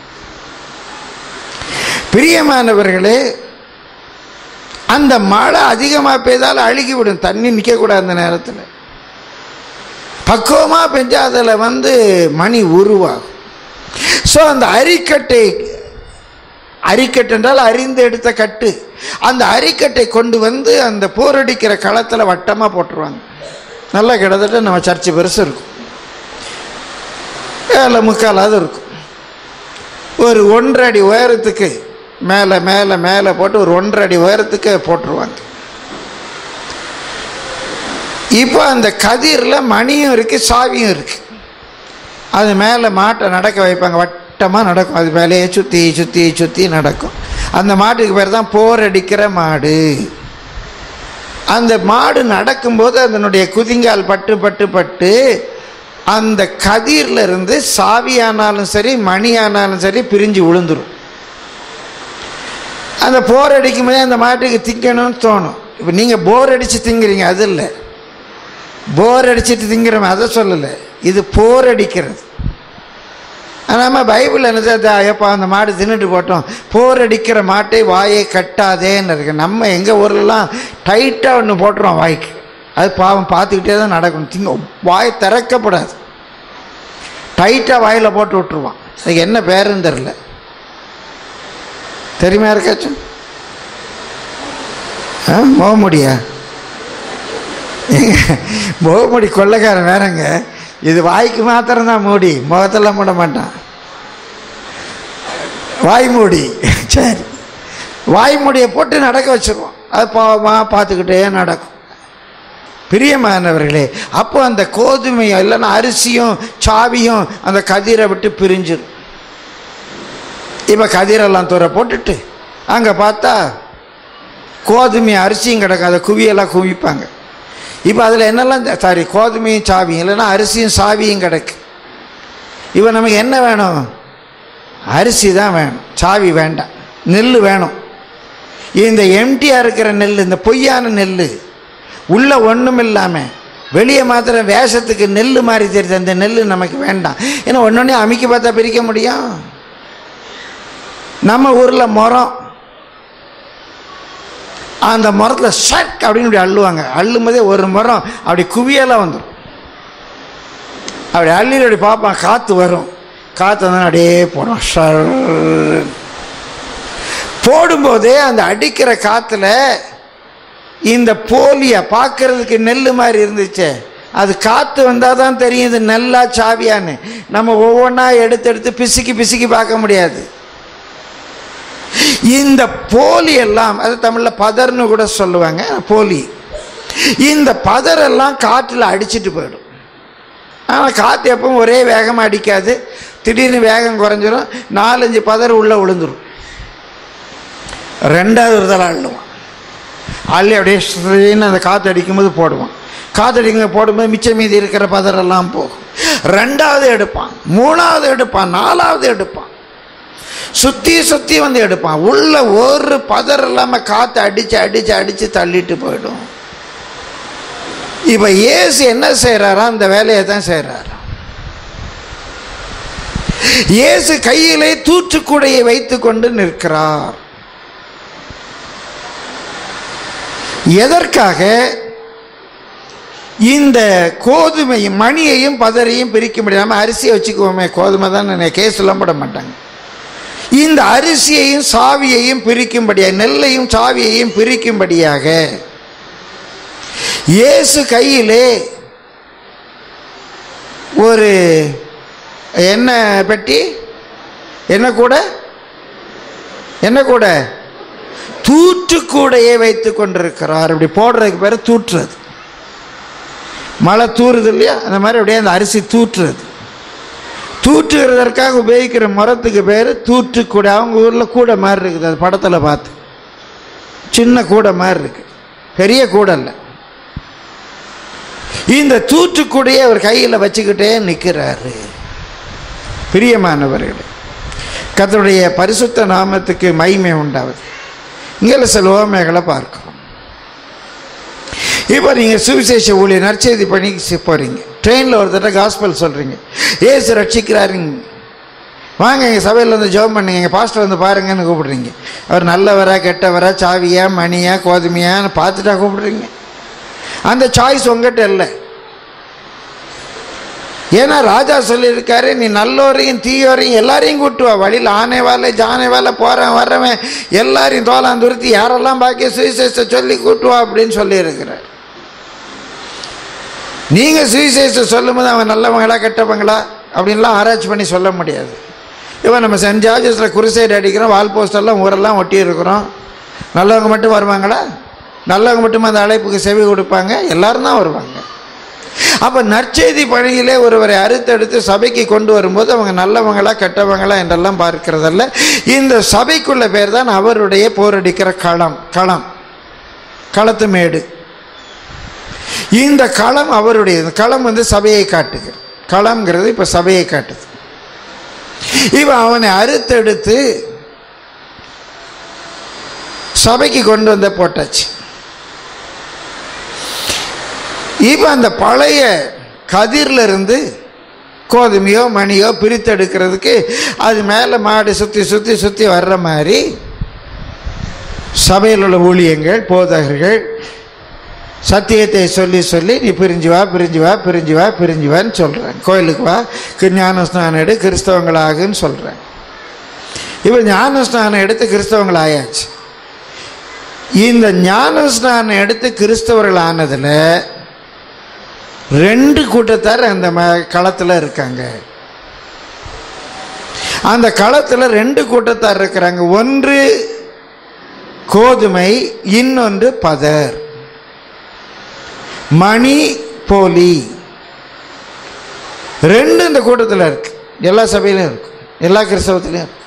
பிரியமானவர்களே அந்த மழை அதிகமாக பெய்தால் அழுகிவிடும் தண்ணி நிற்கக்கூடாது அந்த நேரத்தில் பக்குவமாக பெஞ்சா அதில் வந்து மணி உருவாகும் ஸோ அந்த அரிக்கட்டை அரிக்கட்டு என்றால் அறிந்து எடுத்த கட்டு அந்த அரிக்கட்டை கொண்டு வந்து அந்த போரடிக்கிற களத்தில் வட்டமாக போட்டுருவாங்க நல்லா கிட்டத்தட்ட நம்ம சர்ச்சு பெருசு இருக்கும் ஏழை முக்காலாவது இருக்கும் ஒரு ஒன்றரை அடி உயரத்துக்கு மேலே மேலே மேலே போட்டு ஒரு ஒன்றரை அடி உயரத்துக்கு போட்டுருவாங்க இப்போ அந்த கதிரில் மணியும் இருக்குது சாவியும் இருக்குது அது மேலே மாட்டை நடக்க வைப்பாங்க வட்டமாக நடக்கும் அது மேலேயே சுற்றி சுற்றி சுற்றி நடக்கும் அந்த மாட்டுக்கு பேர் தான் போர் அடிக்கிற மாடு அந்த மாடு நடக்கும்போது அதனுடைய குதிங்கால் பட்டு பட்டு பட்டு அந்த கதிரில் இருந்து சாவியானாலும் சரி மணி ஆனாலும் சரி பிரிஞ்சு விழுந்துரும் அந்த போர் அடிக்கும் போதே அந்த மாட்டுக்கு திங்கணும்னு தோணும் இப்போ நீங்கள் போர் அடித்து திங்கிறீங்க அது இல்லை போர் அடிச்சிட்டு திங்கிறோம் அதை சொல்லலை இது போர் அடிக்கிறது நம்ம பைபிள் என்ன எப்போ அந்த மாடு தின்னுட்டு போட்டோம் போர் அடிக்கிற மாட்டை வாயை கட்டாதேன்னு இருக்கு நம்ம எங்கள் ஊர்லலாம் டைட்டாக ஒன்று போட்டுருவோம் வாய்க்கு அது பாவம் பார்த்துக்கிட்டே தான் நடக்கணும் திங்க வாய் திறக்கப்படாது டைட்டாக வாயில் போட்டு விட்டுருவான் அதுக்கு என்ன பேருன்னு தெரில தெரியுமா இருக்காச்சும் ஆ முகமுடியா முகமுடி கொள்ளைக்காரன் வேறங்க இது வாய்க்கு மாத்திரம்தான் மூடி முகத்தெல்லாம் மூட மாட்டான் வாய் மூடி சரி வாய் மூடியை போட்டு நடக்க வச்சிருவோம் அது பாவமாக பார்த்துக்கிட்டே நடக்கும் பிரியமானவர்களே அப்போ அந்த கோதுமையும் இல்லைன்னா அரிசியும் சாவியும் அந்த கதிரை விட்டு பிரிஞ்சிடும் இப்போ கதிரெல்லாம் தூர போட்டுட்டு அங்கே பார்த்தா கோதுமை அரிசியும் கிடக்கும் அதை குவியெல்லாம் குவிப்பாங்க இப்போ அதில் என்னெல்லாம் சாரி கோதுமையும் சாவியும் இல்லைன்னா அரிசியும் சாவியும் கிடக்கு இப்போ நமக்கு என்ன வேணும் அரிசி தான் வேணும் சாவி வேண்டாம் நெல் வேணும் இந்த எம்டியாக இருக்கிற நெல் இந்த பொய்யான நெல் உள்ள ஒன்றும் இல்லாமல் வெளியே மாத்திரம் வேஷத்துக்கு நெல் மாதிரி தெரியுது அந்த நெல் நமக்கு வேண்டாம் ஏன்னா ஒன்று அமைக்க பார்த்தா பிரிக்க முடியும் நம்ம ஊரில் முறம் அந்த மரத்தில் ஷட் அப்படின்னு இப்படி அள்ளுவாங்க அள்ளும் போதே ஒரு மரம் அப்படி குவியெல்லாம் வந்துடும் அப்படி அள்ளி அப்படி பார்ப்பான் காற்று வரும் காற்று வந்து அப்படியே போடும் ஷர் போடும்போதே அந்த அடிக்கிற காற்றுல இந்த போலியை பார்க்கறதுக்கு நெல் மாதிரி இருந்துச்சு அது காற்று வந்தால் தான் தெரியும் இது நெல்லா சாவியான்னு நம்ம ஒவ்வொன்றா எடுத்து எடுத்து பிசுக்கி பிசுக்கி பார்க்க முடியாது இந்த போலி எல்லாம் அது தமிழில் பதர்னு கூட சொல்லுவாங்க போலி இந்த பதர் எல்லாம் காற்றில் அடிச்சிட்டு போயிடும் ஆனால் காற்று எப்பவும் ஒரே வேகமாக அடிக்காது திடீர்னு வேகம் குறைஞ்சிரும் நாலஞ்சு பதர் உள்ளே விழுந்துடும் ரெண்டாவது ஒரு தலை அள்ளுவான் அள்ளி அப்படியே ஸ்ரீன்னு அந்த காற்று அடிக்கும்போது போடுவான் காற்று அடிக்கும்போது போடும்போது மிச்சம் மீதி இருக்கிற பதரெல்லாம் போகும் ரெண்டாவது எடுப்பான் மூணாவது எடுப்பான் நாலாவது எடுப்பான் சுற்றி சுற்றி வந்து எடுப்பான் உள்ள ஒரு பதர் இல்லாமல் காற்று அடித்து அடித்து அடித்து தள்ளிட்டு போயிடும் இப்போ இயேசு என்ன செய்கிறாரா அந்த வேலையை தான் செய்கிறாரா இயேசு கையிலே தூற்றுக்குடையை வைத்துக்கொண்டு நிற்கிறார் எதற்காக இந்த கோதுமையும் மணியையும் பதரையும் பிரிக்க முடியாமல் அரிசியை வச்சுக்குவோமே கோதுமை தான் கேஸ்லாம் போட மாட்டாங்க இந்த அரிசியையும் சாவியையும் பிரிக்கும்படியாக நெல்லையும் சாவியையும் பிரிக்கும்படியாக இயேசு கையிலே ஒரு என்ன பெட்டி என்ன கூட என்ன கூட தூற்று கூடையே வைத்து கொண்டிருக்கிறார் இப்படி போடுறதுக்கு பேர் தூற்றுறது மழை தூறுது இல்லையா அந்த மாதிரி அப்படியே அந்த அரிசி தூற்றுறது தூற்றுகிறதற்காக உபயோகிக்கிற மரத்துக்கு பேர் தூற்று கூடை அவங்க ஊரில் கூடை மாதிரி இருக்குது அது படத்தில் பார்த்து சின்ன கூடை மாதிரி இருக்கு பெரிய கூடை இல்லை இந்த தூற்றுக்கூடையை அவர் கையில் வச்சுக்கிட்டே நிற்கிறாரு பிரியமானவர்களே கர்த்தருடைய பரிசுத்த நாமத்துக்கு மகிமை உண்டாவது இங்கே சில ஓமைகளை பார்க்கிறோம் இப்போ நீங்கள் சுவிசேஷ ஊழிய நற்செய்தி பணிக்கு போகிறீங்க ட்ரெயினில் ஒரு தடவை காஸ்பல் சொல்கிறீங்க ஏசு ரட்சிக்கிறாருங்க வாங்க எங்கள் சபையில் வந்து ஜெபம் பண்ணுங்க எங்கள் பாஸ்டர் வந்து பாருங்கன்னு கூப்பிடுறீங்க அவர் நல்லவரா கெட்டவரா சாவியா மணியா கோதுமையான்னு பார்த்துட்டா கூப்பிடுறீங்க அந்த சாய்ஸ் உங்ககிட்ட இல்லை ஏன்னா ராஜா சொல்லியிருக்காரு நீ நல்லோரையும் தீயோரையும் எல்லாரையும் கூட்டுவா வழியில் ஆனை வேலை ஜானை வேலை போகிறேன் வர்றவன் எல்லாரையும் தோலாம் துருத்தி யாரெல்லாம் பாக்கிய சுவிசேஷத்தை சொல்லி கூட்டுவா அப்படின்னு சொல்லியிருக்கிறார் நீங்கள் சுவிசேஷம் சொல்லும்போது அவன் நல்லவங்களா கெட்டவங்களா அப்படின்லாம் ஆராய்ச்சி பண்ணி சொல்ல முடியாது இப்போ நம்ம சென்ட் ஜார்ஜஸில் குருசைடு அடிக்கிறோம் வால் போஸ்டெல்லாம் ஊரெல்லாம் ஒட்டி இருக்கிறோம் நல்லவங்க மட்டும் வருவாங்களா நல்லவங்க மட்டும் அந்த அழைப்புக்கு செவி கொடுப்பாங்க எல்லாரும் தான் வருவாங்க அப்போ நற்செய்தி பணியிலே ஒருவரை அறுத்தெடுத்து சபைக்கு கொண்டு வரும்போது அவங்க நல்லவங்களா கெட்டவங்களா என்றெல்லாம் பார்க்கிறதல்ல இந்த சபைக்குள்ள பேர் தான் அவருடைய போரடிக்கிற களம் களம் களத்து மேடு இந்த களம் அவருடைய இந்த களம் வந்து சபையை காட்டுது களம்ங்கிறது இப்போ சபையை காட்டுது இவன் அவனை அறுத்தெடுத்து சபைக்கு கொண்டு வந்த போட்டாச்சு இப்போ அந்த பழைய கதிரில் இருந்து கோதுமையோ மணியோ பிரித்தெடுக்கிறதுக்கு அது மேலே மாடு சுற்றி சுற்றி சுற்றி வர்ற மாதிரி சபையில் உள்ள ஊழியங்கள் போதகர்கள் சத்தியத்தை சொல்லி சொல்லி நீ பிரிஞ்சு வா பிரிஞ்சு வா பிரிஞ்சு வா பிரிஞ்சு வான்னு சொல்கிறேன் கோயிலுக்கு வா கு- ஞான ஸ்நானம் எடு கிறிஸ்தவங்களாகுன்னு சொல்கிறேன் இப்போ ஞான ஸ்நானம் எடுத்து கிறிஸ்தவங்கள் ஆயாச்சு இந்த ஞான ஸ்நானம் எடுத்து கிறிஸ்தவர்கள் ஆனதில் ரெண்டு கூட்டத்தார் அந்த ம களத்தில் இருக்காங்க அந்த களத்தில் ரெண்டு கூட்டத்தார் இருக்கிறாங்க ஒன்று கோதுமை இன்னொன்று பதர் மணி போலி ரெண்டு இந்த கூட்டத்தில் இருக்கு எல்லா சபையிலும் இருக்கு எல்லா கிறிஸ்தவத்திலையும் இருக்கு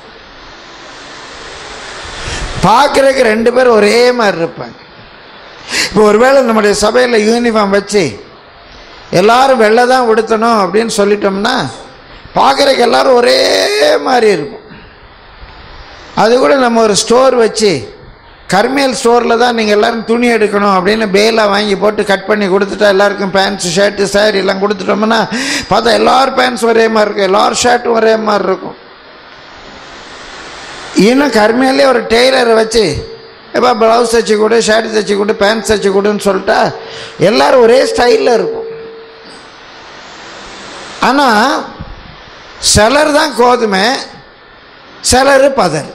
பார்க்குறதுக்கு ரெண்டு பேரும் ஒரே மாதிரி இருப்பாங்க இப்போ ஒருவேளை நம்முடைய சபையில் யூனிஃபார்ம் வச்சு எல்லாரும் வெள்ளை தான் உடுத்தணும் அப்படின்னு சொல்லிட்டோம்னா பார்க்குறதுக்கு எல்லாரும் ஒரே மாதிரி இருக்கும் அது கூட நம்ம ஒரு ஸ்டோர் வச்சு கர்மியல் ஸ்டோரில் தான் நீங்கள் எல்லாரும் துணி எடுக்கணும் அப்படின்னு பேலாக வாங்கி போட்டு கட் பண்ணி கொடுத்துட்டா எல்லாருக்கும் பேண்ட்ஸ் ஷர்ட்டு சாரி எல்லாம் கொடுத்துட்டோம்னா பார்த்தா எல்லாரும் பேண்ட்ஸ் ஒரே மாதிரி இருக்கும் எல்லாரும் ஷர்ட்டும் ஒரே மாதிரி இருக்கும் இன்னும் கர்மியாலே ஒரு டெய்லரை வச்சு இப்போ ப்ளவுஸ் தைச்சி கொடு ஷர்ட் தைச்சி கொடு பேண்ட்ஸ் தைச்சி கொடுன்னு சொல்லிட்டா எல்லாரும் ஒரே ஸ்டைலில் இருக்கும் ஆனால் சிலர் தான் கோதுமை சிலர் பதர்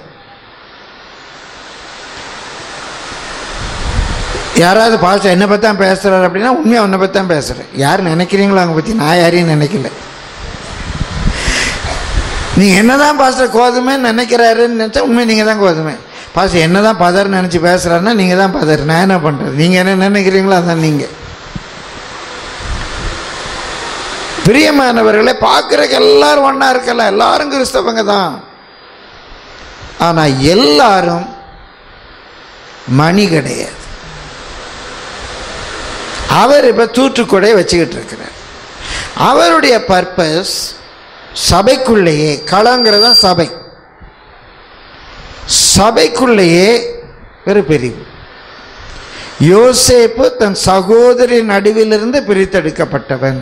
யாராவது பாஸ்டர் என்னை பற்றி தான் பேசுகிறாரு அப்படின்னா உண்மையாக உன்னை பற்றி தான் பேசுகிறேன் யார் நினைக்கிறீங்களோ அவங்க பற்றி நான் யாரையும் நினைக்கல நீங்கள் என்ன தான் பாஸ்டர் கோதுமைன்னு நினைக்கிறாருன்னு நினச்சா உண்மை நீங்கள் தான் கோதுமை பாஸ்டர் என்ன தான் பதர்னு நினச்சி பேசுகிறாருன்னா நீங்கள் தான் பதர் நான் என்ன பண்ணுறது நீங்கள் என்ன நினைக்கிறீங்களோ அதான் நீங்கள் பிரியமானவர்களே பார்க்குறக்கு எல்லாரும் ஒன்றா இருக்கலாம் எல்லாரும் கிறிஸ்தவங்க தான் ஆனால் எல்லாரும் மணி கிடையாது அவர் இப்போ தூற்றுக்கூடை வச்சுக்கிட்டு இருக்கிறார் அவருடைய பர்பஸ் சபைக்குள்ளேயே களங்கிறது தான் சபை சபைக்குள்ளேயே ஒரு பிரிவு யோசேப்பு தன் சகோதரி நடுவிலிருந்து பிரித்தெடுக்கப்பட்டவன்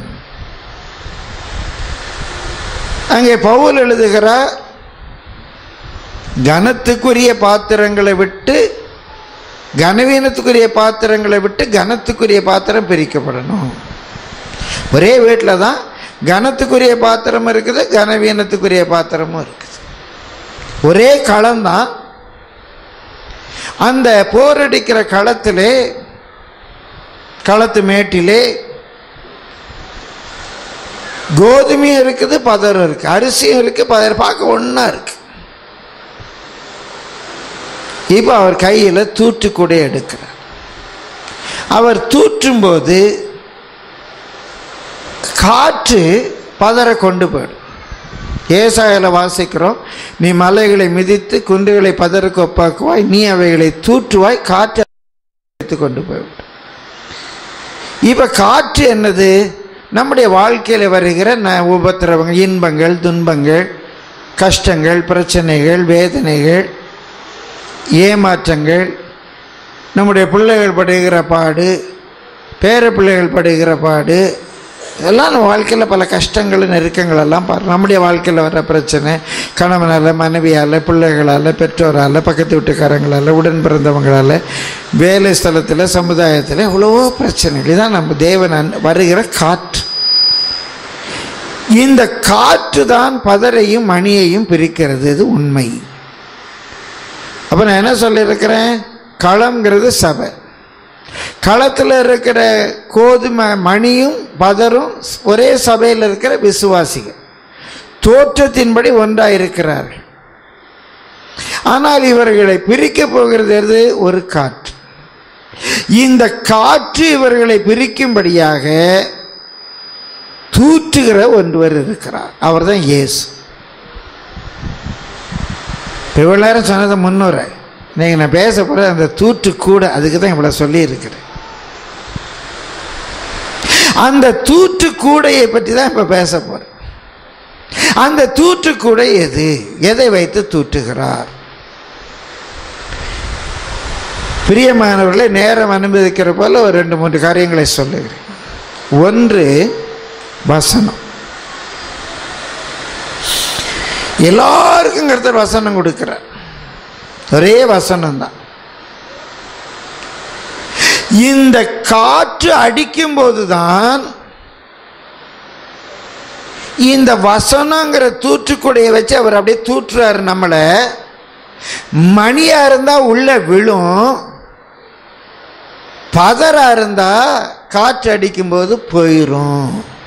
அங்கே பவுல் எழுதுகிறார் கனத்துக்குரிய பாத்திரங்களை விட்டு கனவீனத்துக்குரிய பாத்திரங்களை விட்டு கனத்துக்குரிய பாத்திரம் பிரிக்கப்படணும் ஒரே வீட்டில் தான் கனத்துக்குரிய பாத்திரம் இருக்குது கனவீனத்துக்குரிய பாத்திரமும் இருக்குது ஒரே களம்தான் அந்த போரடிக்கிற களத்திலே களத்து மேட்டிலே கோதுமையும் இருக்குது பதரும் இருக்கு அரிசியும் இருக்கு பதர் பார்க்க ஒன்றா இருக்கு இப்போ அவர் கையில் தூற்றுக்கூடை எடுக்கிறார் அவர் தூற்றும்போது காற்று பதரை கொண்டு போயிடும் ஏசாயில் வாசிக்கிறோம் நீ மலைகளை மிதித்து குன்றுகளை பதருக்கு ஒப்பாக்குவாய் நீ அவைகளை தூற்றுவாய் காற்று எடுத்து கொண்டு போய்விடும் இப்போ காற்று என்னது நம்முடைய வாழ்க்கையில் வருகிற ந உபத்திரவங்கள் இன்பங்கள் துன்பங்கள் கஷ்டங்கள் பிரச்சனைகள் வேதனைகள் ஏமாற்றங்கள் நம்முடைய பிள்ளைகள் படுகிற பாடு பேர பிள்ளைகள் படுகிற பாடு எல்லாம் நம்ம வாழ்க்கையில் பல கஷ்டங்கள் நெருக்கங்கள் எல்லாம் பாரு நம்முடைய வாழ்க்கையில் வர பிரச்சனை கணவனால் மனைவியால் பிள்ளைகளால் பெற்றோரால் பக்கத்து வீட்டுக்காரங்களால் உடன் பிறந்தவங்களால் வேலை ஸ்தலத்தில் சமுதாயத்தில் எவ்வளவோ பிரச்சனைகள் இதான் நம்ம தேவன் அன்- வருகிற காற்று இந்த காற்று தான் பதரையும் மணியையும் பிரிக்கிறது இது உண்மை அப்போ நான் என்ன சொல்லியிருக்கிறேன் களம்ங்கிறது சபை களத்தில் இருக்கிற கோதுமை மணியும் பதரும் ஒரே சபையில் இருக்கிற விசுவாசிகள் தோற்றத்தின்படி ஒன்றாக இருக்கிறார்கள் ஆனால் இவர்களை பிரிக்க போகிறது எது? ஒரு காற்று இந்த காற்று இவர்களை பிரிக்கும்படியாக தூற்றுகிற ஒருவர் இருக்கிறார் அவர்தான் இயேசு இவ்வளோ நேரம் சொன்னது முன்னுரை நீங்கள் நான் பேச போகிற அந்த தூற்று கூட அதுக்கு தான் இவ்வளோ சொல்லியிருக்கிறேன் அந்த தூற்று கூடையை பற்றி தான் இப்போ பேச போகிறேன் அந்த தூற்று கூடை எது எதை வைத்து தூற்றுகிறார் பிரியமானவர்களை நேரம் அனுமதிக்கிற போல ஒரு ரெண்டு மூன்று காரியங்களை சொல்லுகிறேன் ஒன்று வசனம் எல்லாருக்கும் கருத்தர் வசனம் கொடுக்கிறார் ஒரே வசனம் தான் இந்த காற்று அடிக்கும்போது தான் இந்த வசனங்கிற தூற்றுக்குடையை வச்சு அவர் அப்படியே தூற்றுறாரு நம்மளை மணியா இருந்தா உள்ள விழும் பதரா இருந்தா காற்று அடிக்கும்போது போயிடும்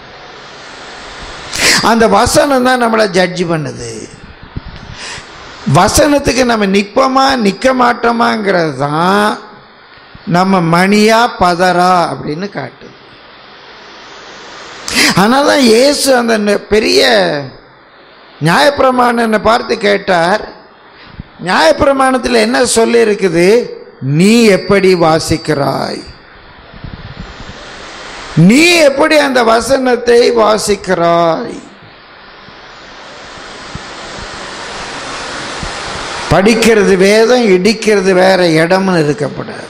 அந்த வசனம் தான் நம்மளை ஜட்ஜ் பண்ணுது வசனத்துக்கு நம்ம நிற்போமா நிற்க மாட்டோமாங்கிறது தான் நம்ம மணியா பதரா அப்படின்னு காட்டுது ஆனால் தான் இயேசு அந்த ந- பெரிய நியாயப்பிரமாணனை பார்த்து கேட்டார் நியாயப்பிரமாணத்தில் என்ன சொல்லி இருக்குது நீ எப்படி வாசிக்கிறாய் நீ எப்படி அந்த வசனத்தை வாசிக்கிறாய் படிக்கிறது வேதம் இடிக்கிறது வேற இடம்னு இருக்கப்படாது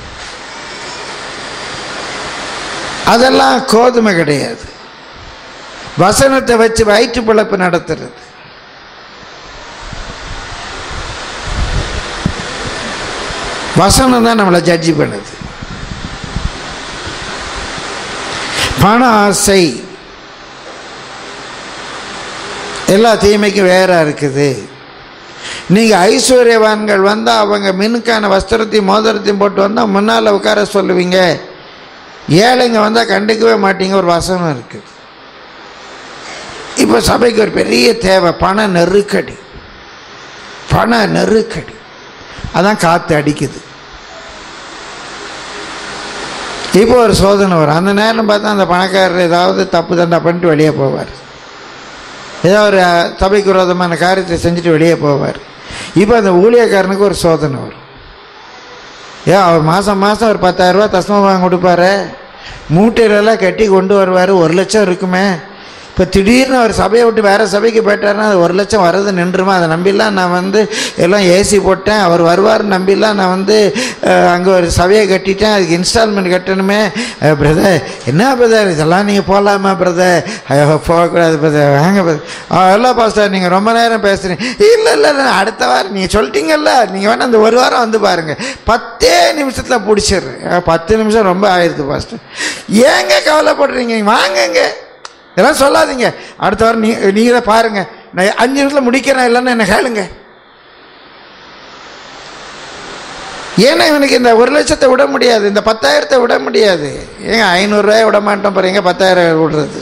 அதெல்லாம் கோதுமை கிடையாது வசனத்தை வச்சு வயிற்று பிழப்பு நடத்துறது வசனம் தான் நம்மளை ஜட்ஜி பண்ணுது பண ஆசை எல்லா தீமைக்கும் வேற இருக்குது நீங்கள் ஐஸ்வர்யவான்கள் வந்தால் அவங்க மினுக்கான வஸ்திரத்தையும் மோதிரத்தையும் போட்டு வந்தால் முன்னால் உட்கார சொல்லுவீங்க ஏழைங்க வந்தால் கண்டுக்கவே மாட்டீங்க ஒரு வசனம் இருக்குது இப்போ சபைக்கு ஒரு பெரிய தேவை பண நெருக்கடி பண நெருக்கடி அதான் காற்று அடிக்குது இப்போ ஒரு சோதனை வரும் அந்த நேரம் பார்த்தா அந்த பணக்காரர் ஏதாவது தப்பு தண்டா பண்ணிட்டு வெளியே போவார் ஏதோ ஒரு அஹ், சபைக்கு விரோதமான காரியத்தை செஞ்சுட்டு வெளியே போவார் இப்போ அந்த ஊழியக்காரனுக்கு ஒரு சோதனை வரும் ஏன் அவர் மாதம் மாதம் ஒரு பத்தாயிரரூபா தஸ்மபாகம் கொடுப்பாரு மூட்டையிலெல்லாம் கட்டி கொண்டு வருவார் ஒரு லட்சம் இருக்குமே இப்போ திடீர்னு அவர் சபையை விட்டு வேறு சபைக்கு போயிட்டாருன்னா அது ஒரு லட்சம் வர்றது நின்றுமா அதை நம்பிலாம் நான் வந்து எல்லாம் ஏசி போட்டேன் அவர் வருவார்னு நம்பிலாம் நான் வந்து அங்கே ஒரு சபையை கட்டிட்டேன் அதுக்கு இன்ஸ்டால்மெண்ட் கட்டணுமே பிரதர் என்ன பிரதர் இதெல்லாம் நீங்கள் போகலாமா பிரதர் போகக்கூடாது பிரதர் வாங்க பிரதர் எல்லாம் பாஸ்டர் நீங்கள் ரொம்ப நேரம் பேசுகிறீங்க இல்லை இல்லை இல்லை அடுத்த வாரம் நீங்கள் சொல்லிட்டீங்கல்ல நீங்கள் வேணால் அந்த ஒரு வாரம் வந்து பாருங்கள் பத்தே நிமிஷத்தில் பிடிச்சிடுறேன் பத்து நிமிஷம் ரொம்ப ஆயிடுது பாஸ்டர் ஏங்க கவலைப்படுறீங்க வாங்கங்க இதெல்லாம் சொல்லாதீங்க அடுத்த வாரம் நீ நீங்கள் தான் பாருங்கள் நான் அஞ்சு நிமிஷத்தில் முடிக்கிறேன் இல்லைன்னு என்ன கேளுங்க ஏன்னா இவனுக்கு இந்த ஒரு லட்சத்தை விட முடியாது இந்த பத்தாயிரத்தை விட முடியாது ஏங்க ஐநூறுரூவாய் விட மாட்டோம் பாருங்க பத்தாயிரம் விடுறது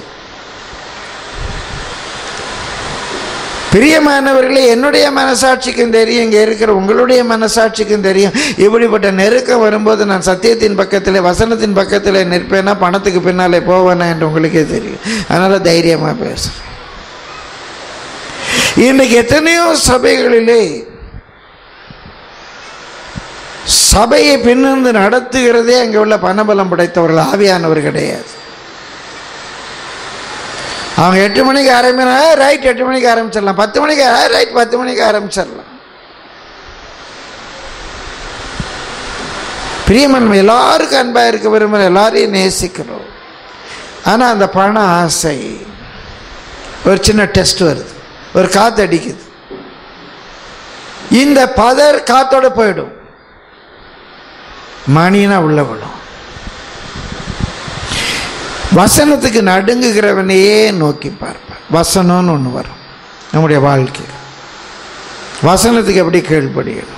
பிரியமானவர்களே என்னுடைய மனசாட்சிக்கும் தெரியும் இங்கே இருக்கிற உங்களுடைய மனசாட்சிக்கும் தெரியும் இப்படிப்பட்ட நெருக்கம் வரும்போது நான் சத்தியத்தின் பக்கத்தில் வசனத்தின் பக்கத்தில் நிற்பேனா பணத்துக்கு பின்னாலே போவேனா என்று உங்களுக்கே தெரியும் அதனால் தைரியமாக பேசுகிறேன் இன்றைக்கு எத்தனையோ சபைகளிலே சபையை பின்னிருந்து நடத்துகிறதே அங்கே உள்ள பணபலம் படைத்தவர்கள் ஆவியானவர் கிடையாது அவங்க எட்டு மணிக்கு ஆரம்பினா ரைட் எட்டு மணிக்கு ஆரம்பிச்சிடலாம் பத்து மணிக்கு ரைட் பத்து மணிக்கு ஆரம்பிச்சிடலாம் பிரியமன் எல்லாருக்கும் அன்பாக இருக்க விரும்புகிற எல்லாரையும் நேசிக்கிறோம் ஆனால் அந்த பண ஆசை ஒரு சின்ன டெஸ்ட் வருது ஒரு காற்று அடிக்குது இந்த பதர் காத்தோட போயிடும் மணினா உள்ள விடும் வசனத்துக்கு நடுங்குகிறவனையே நோக்கி பார்ப்பார் வசனம்னு ஒன்று வரும் நம்முடைய வாழ்க்கையில் வசனத்துக்கு எப்படி கீழ்ப்படியணும்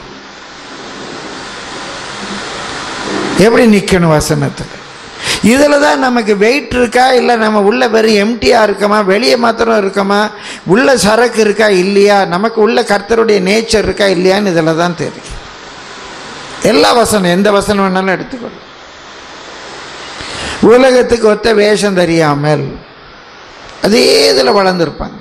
எப்படி நிற்கணும் வசனத்தில் இதில் தான் நமக்கு வெயிட் இருக்கா இல்லை நம்ம உள்ள வெறும் எம்டியாக இருக்கமா வெளியே மாத்திரம் இருக்கமா உள்ள சரக்கு இருக்கா இல்லையா நமக்கு உள்ள கர்த்தருடைய நேச்சர் இருக்கா இல்லையான்னு இதில் தான் தெரியும் எல்லா வசனம் எந்த வசனம் வேணாலும் எடுத்துக்கொள்ளும் உலகத்துக்கு ஒத்த வேஷம் தெரியாமல் அதே இதில் வளர்ந்துருப்பாங்க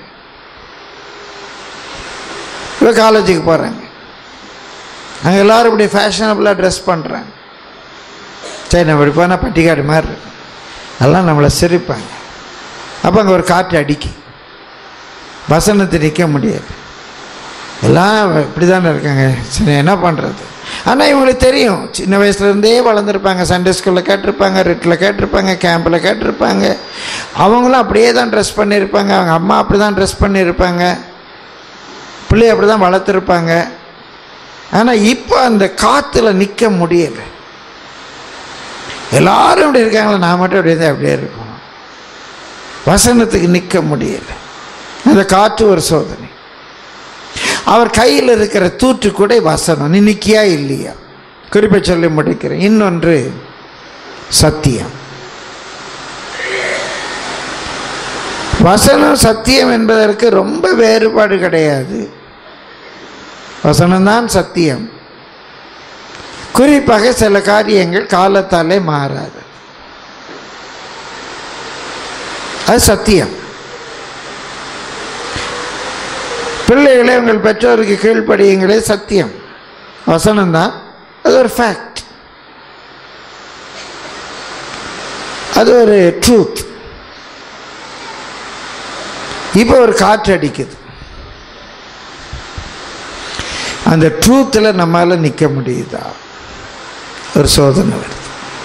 இப்போ காலேஜுக்கு போகிறாங்க அங்கே எல்லோரும் இப்படி ஃபேஷனபுளாக ட்ரெஸ் பண்ணுறாங்க சரி நம்ம இப்படி போனால் பட்டிக்காடு மாதிரி இருக்கும் அதெல்லாம் நம்மளை சிரிப்பாங்க அப்போ அங்கே ஒரு காற்று அடிக்கி வசனத்தை நிற்க முடியாது எல்லாம் இப்படி தானே இருக்காங்க சரி என்ன பண்ணுறது ஆனால் இவங்களுக்கு தெரியும் சின்ன வயசுலேருந்தே வளர்ந்துருப்பாங்க சண்டே ஸ்கூலில் கேட்டிருப்பாங்க ரிட்டில் கேட்டிருப்பாங்க கேம்பில் கேட்டிருப்பாங்க அவங்களும் அப்படியே தான் ட்ரெஸ் பண்ணியிருப்பாங்க அவங்க அம்மா அப்படி தான் ட்ரெஸ் பண்ணியிருப்பாங்க பிள்ளைய அப்படி தான் வளர்த்துருப்பாங்க ஆனால் இப்போ அந்த காற்றுல நிற்க முடியலை எல்லாரும் இப்படி இருக்காங்களா நான் மட்டும் அப்படியே தான் அப்படியே இருக்கும் வசனத்துக்கு நிற்க முடியலை அந்த காற்று ஒரு சோதனை அவர் கையில் இருக்கிற தூற்று கூட வசனம் நீ நிற்கியா இல்லையா குறிப்பை சொல்லி முடிக்கிறேன் இன்னொன்று சத்தியம் வசனம் சத்தியம் என்பதற்கு ரொம்ப வேறுபாடு கிடையாது வசனம்தான் சத்தியம் குறிப்பாக சில காரியங்கள் காலத்தாலே மாறாது அது சத்தியம் பிள்ளைகளே உங்கள் பெற்றோருக்கு கீழ்ப்படியுங்களே சத்தியம் வசனம்தான் அது ஒரு ஃபேக்ட் அது ஒரு ட்ரூத் இப்போ ஒரு காற்று அடிக்குது அந்த ட்ரூத்தில் நம்மளால் நிற்க முடியுதா ஒரு சோதனை வருது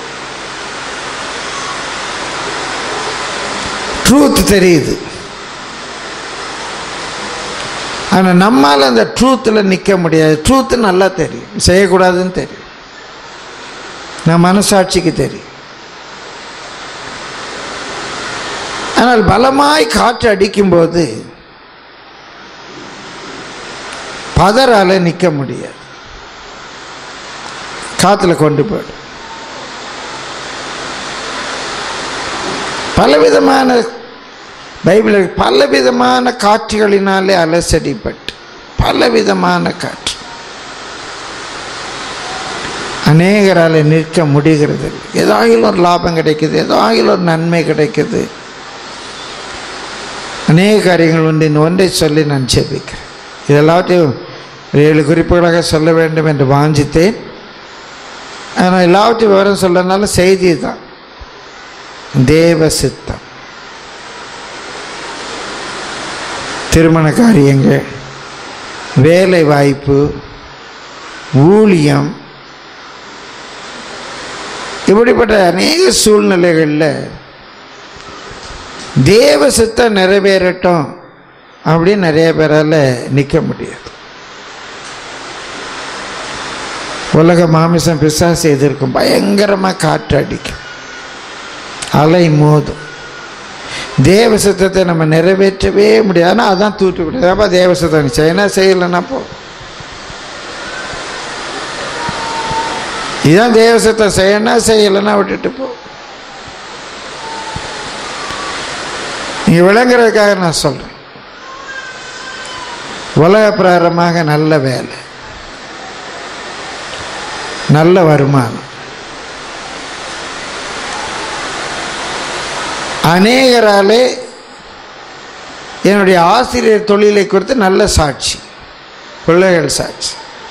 ட்ரூத் தெரியுது ஆனால் நம்மால் அந்த ட்ரூத்தில் நிற்க முடியாது ட்ரூத்து நல்லா தெரியும் செய்யக்கூடாதுன்னு தெரியும் நான் மனசாட்சிக்கு தெரியும் ஆனால் பலமாய் காற்று அடிக்கும்போது பதறால் நிற்க முடியாது காற்றுல கொண்டு போயிடும் பலவிதமான பைபிளில் பலவிதமான காற்றுகளினாலே அலசடிப்பட்டு பலவிதமான காற்று அநேகரால் நிற்க முடிகிறது ஏதாகிலும் ஒரு லாபம் கிடைக்குது ஏதாகிலும் ஒரு நன்மை கிடைக்குது அநேக காரியங்கள் உண்டு இந்த ஒன்றை சொல்லி நான் ஜெபிக்கிறேன் இதெல்லாத்தையும் ஏழு குறிப்புகளாக சொல்ல வேண்டும் என்று வாஞ்சித்தேன் ஆனால் எல்லாவற்றையும் விவரம் சொல்லனால செய்தி தான் தேவ சித்தம் திருமண காரியங்கள் வேலை வாய்ப்பு ஊழியம் இப்படிப்பட்ட அநேக சூழ்நிலைகளில் தேவ சித்தம் நிறைவேறட்டும் அப்படின்னு நிறைய பேரால் நிற்க முடியாது உலக மாமிசம் பிசாசு எதிர்க்கும் பயங்கரமாக காற்று அடிக்கும் அலை மோதும் தேவ சித்தத்தை நம்ம நிறைவேற்றவே முடியாது ஆனால் அதான் தூட்டு விடாது அப்போ தேவ சித்தம் செய்யணும் செய்யலைன்னா போ இதான் தேவ சித்தம் செய்யணும் செய்யலைன்னா விட்டுட்டு போ நீங்க விளங்குறதுக்காக நான் சொல்றேன் உலக பிரகாரமாக நல்ல வேலை நல்ல வருமானம் அநேகராலே என்னுடைய ஆசிரியர் தொழிலை குறித்து நல்ல சாட்சி பிள்ளைகள் சாட்சி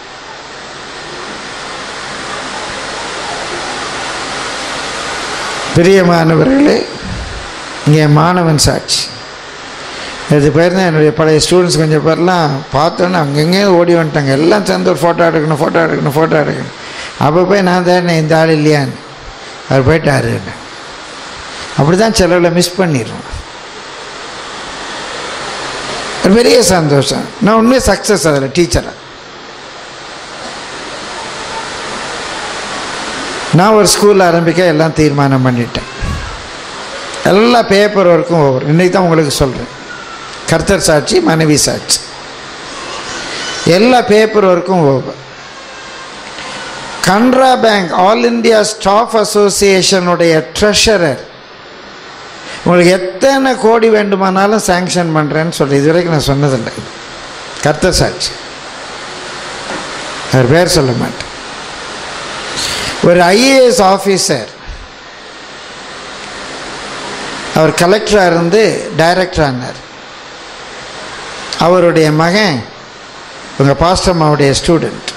பிரியமானவர்களே இங்கே மாணவன் சாட்சி இது பேர் தான் என்னுடைய பழைய ஸ்டூடெண்ட்ஸ் கொஞ்சம் பேர்லாம் பார்த்தோன்னே அங்கங்கே ஓடி வந்துட்டாங்க எல்லாம் சேர்ந்து ஒரு ஃபோட்டோ எடுக்கணும் ஃபோட்டோ எடுக்கணும் ஃபோட்டோ எடுக்கணும் அப்போ போய் நான் தான் இந்த ஆள் இல்லையான்னு அவர் போயிட்டாரு அப்படி தான் சிலவில் மிஸ் பண்ணிடுறோம் ஒரு பெரிய சந்தோஷம் நான் உண்மையாக சக்ஸஸ் அதில் டீச்சராக நான் ஒரு ஸ்கூல் ஆரம்பிக்க எல்லாம் தீர்மானம் பண்ணிட்டேன் எல்லா பேப்பர் ஒர்க்கும் ஒவ்வொரு இன்றைக்கி தான் உங்களுக்கு சொல்கிறேன் கர்த்தர் சாட்சி மனைவி சாட்சி எல்லா பேப்பர் ஒர்க்கும் ஒவ்வொரு Canara bank all India staff அசோசியேஷனுடைய ட்ரெஷரர் உங்களுக்கு எத்தனை கோடி வேண்டுமானாலும் சேங்ஷன் பண்ணுறேன்னு சொல்லி இது வரைக்கும் நான் சொன்னதில்லை கர்த்தர் சாட்சி அவர் பேர் சொல்ல மாட்டேன் ஒரு ஐஏஎஸ் ஆஃபீஸர் அவர் கலெக்டராக இருந்து டைரக்டர் ஆனார் அவருடைய மகன் உங்கள் பாஸ்டம்மாவுடைய ஸ்டூடெண்ட்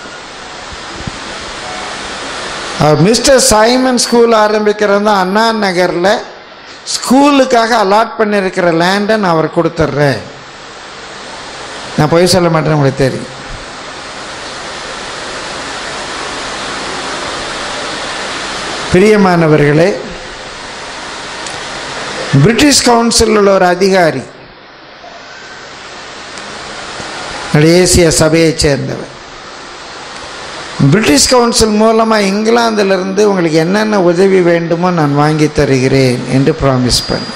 அவர் மிஸ்டர் சைமன் ஸ்கூல் ஆரம்பிக்கிறது தான் அண்ணா நகரில் ஸ்கூலுக்காக அலாட் பண்ணியிருக்கிற லேண்டை நான் அவர் கொடுத்துட்றேன் நான் பொய் சொல்ல மாட்டேன் உங்களுக்கு தெரியும் பிரியமானவர்களே பிரிட்டிஷ் கவுன்சில் உள்ள ஒரு அதிகாரி ஏசிய சபையைச் சேர்ந்தவர் பிரிட்டிஷ் கவுன்சில் மூலமாக இங்கிலாந்திலிருந்து உங்களுக்கு என்னென்ன உதவி வேண்டுமோ நான் வாங்கி தருகிறேன் என்று ப்ராமிஸ் பண்ணார்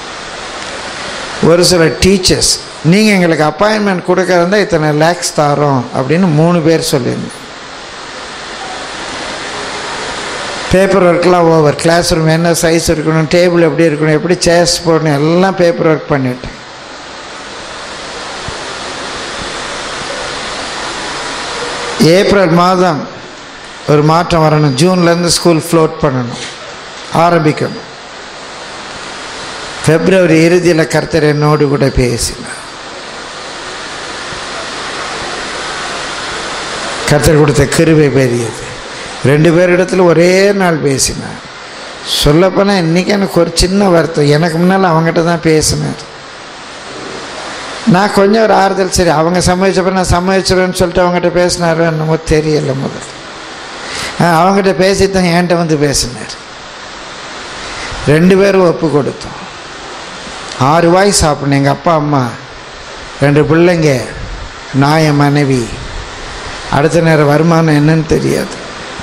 ஒரு சில டீச்சர்ஸ் நீங்கள் எங்களுக்கு அப்பாயின்மெண்ட் கொடுக்கறதா இத்தனை லேக்ஸ் தரோம் அப்படின்னு மூணு பேர் சொல்லியிருந்தேன் பேப்பர் ஒர்க்லாம் ஓவர் கிளாஸ் ரூம் என்ன சைஸ் இருக்கணும் டேபிள் எப்படி இருக்கணும் எப்படி சேர்ஸ் போடணும் எல்லாம் பேப்பர் ஒர்க் பண்ணிவிட்டேன் ஏப்ரல் மாதம் ஒரு மாற்றம் வரணும் ஜூன்லேருந்து ஸ்கூல் ஃப்ளோட் பண்ணணும் ஆரம்பிக்கணும் பிப்ரவரி இறுதியில் கர்த்தர் என்னோடு கூட பேசினார் கர்த்தர் கொடுத்த கிருபை பெரியது ரெண்டு பேரிடத்துல ஒரே நாள் பேசினார் சொல்லப்போனால் இன்றைக்கி எனக்கு ஒரு சின்ன வருத்தம் எனக்கு முன்னால் அவங்ககிட்ட தான் பேசினார் நான் கொஞ்சம் ஒரு ஆறுதல் சரி அவங்க சம்மதிச்சப்ப நான் சம்மதிச்சிடுவேன்னு சொல்லிட்டு அவங்ககிட்ட பேசினாரோ என்னமோ தெரியல முதல் அவங்ககிட்ட பேசி தான் என்கிட்ட வந்து பேசினார் ரெண்டு பேரும் ஒப்பு கொடுத்தோம் ஆறு வாய் சாப்பிடணும் எங்கள் அப்பா அம்மா ரெண்டு பிள்ளைங்க நான் என் மனைவி அடுத்த நேரம் வருமானம் என்னன்னு தெரியாது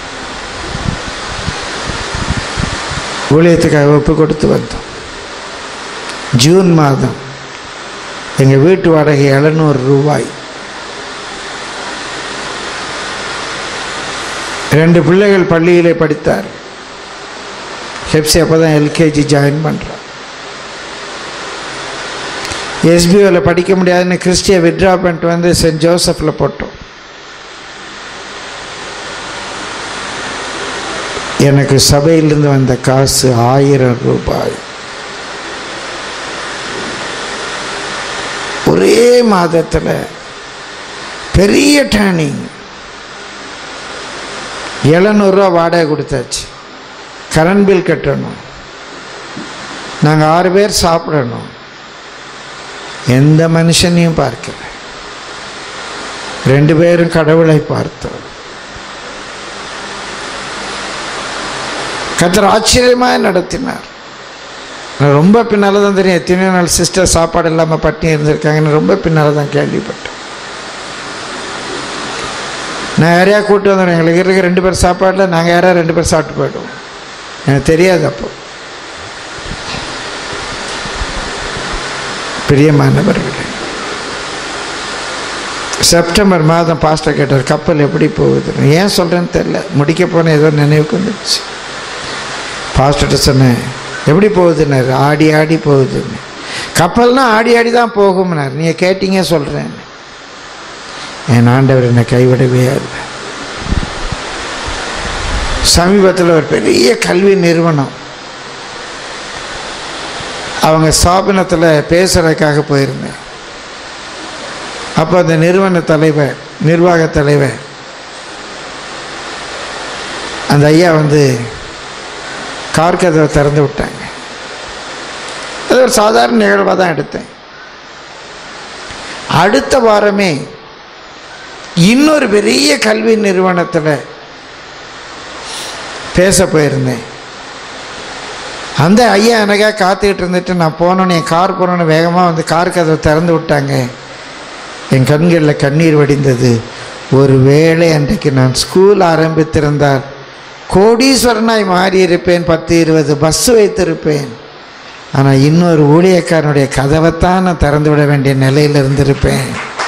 ஊழியத்துக்காக ஒப்பு கொடுத்து வந்தோம் ஜூன் மாதம் எங்கள் வீட்டு வாடகை எழுநூறு ரூபாய் ரெண்டு பிள்ளைகள் பள்ளியிலே படித்தார் ஹெப்சி அப்போ தான் எல்கேஜி ஜாயின் பண்ணுறான் எஸ்பிஓவில் படிக்க முடியாதுன்னு கிறிஸ்டியை வித்ட்ரா பண்ணிட்டு வந்து சென்ட் ஜோசப்பில் போட்டோம் எனக்கு சபையிலிருந்து வந்த காசு ஆயிரம் ரூபாய் ஒரே மாதத்தில் பெரிய டேர்னிங் எழுநூறுரூவா வாடகை கொடுத்தாச்சு கரண்ட் பில் கட்டணும் நாங்கள் ஆறு பேர் சாப்பிடணும் எந்த மனுஷனையும் பார்க்கல ரெண்டு பேரும் கடவுளை பார்த்தோம் கத்தர் ஆச்சரியமாக நடத்தினார் நான் ரொம்ப பின்னால் தான் தெரியும் எத்தனையோ நாள் சிஸ்டர் சாப்பாடு இல்லாமல் பட்டினி இருந்திருக்காங்கன்னு ரொம்ப பின்னால் தான் கேள்விப்பட்டேன் நான் யாரையா கூட்டு வந்துடுவேன் எங்களுக்கு இருக்க ரெண்டு பேர் சாப்பாடில் நாங்கள் யாரா ரெண்டு பேர் சாப்பிட்டு போயிடுவோம் எனக்கு தெரியாது அப்போ பிரியமானவர்களே செப்டம்பர் மாதம் பாஸ்டர் கேட்டார் கப்பல் எப்படி போகுதுன்னு ஏன் சொல்கிறேன்னு தெரில முடிக்க போன ஏதோ நினைவுக்கு வந்துடுச்சு பாஸ்டர்கிட்ட சொன்னேன் எப்படி போகுதுன்னாரு ஆடி ஆடி போகுதுன்னு கப்பல்னா ஆடி ஆடி தான் போகும்னார் நீங்கள் கேட்டீங்க சொல்கிறேன் என் ஆண்டவர் என்னை கைவிடவே இல்லை சமீபத்தில் ஒரு பெரிய கல்வி நிறுவனம் அவங்க ஸ்தாபனத்தில் பேசுகிறதுக்காக போயிருந்தேன் அப்போ அந்த நிறுவன தலைவர் நிர்வாக தலைவர் அந்த ஐயா வந்து கார் கதவை திறந்து விட்டாங்க அது ஒரு சாதாரண நிகழ்வாக தான் எடுத்தேன் அடுத்த வாரமே இன்னொரு பெரிய கல்வி நிறுவனத்தில் பேச போயிருந்தேன் அந்த ஐயா எனக்காக காத்துக்கிட்டு இருந்துட்டு நான் போனோன்னு என் கார் போனோன்னு வேகமாக வந்து கார் கதவை திறந்து விட்டாங்க என் கண்களில் கண்ணீர் வடிந்தது ஒரு வேளை அன்றைக்கு நான் ஸ்கூல் ஆரம்பித்திருந்தால் கோடீஸ்வரனாய் மாறியிருப்பேன் பத்து இருபது பஸ் வைத்திருப்பேன் ஆனால் இன்னொரு ஊழியக்காரனுடைய கதவைத்தான் நான் திறந்து விட வேண்டிய நிலையில் இருந்திருப்பேன்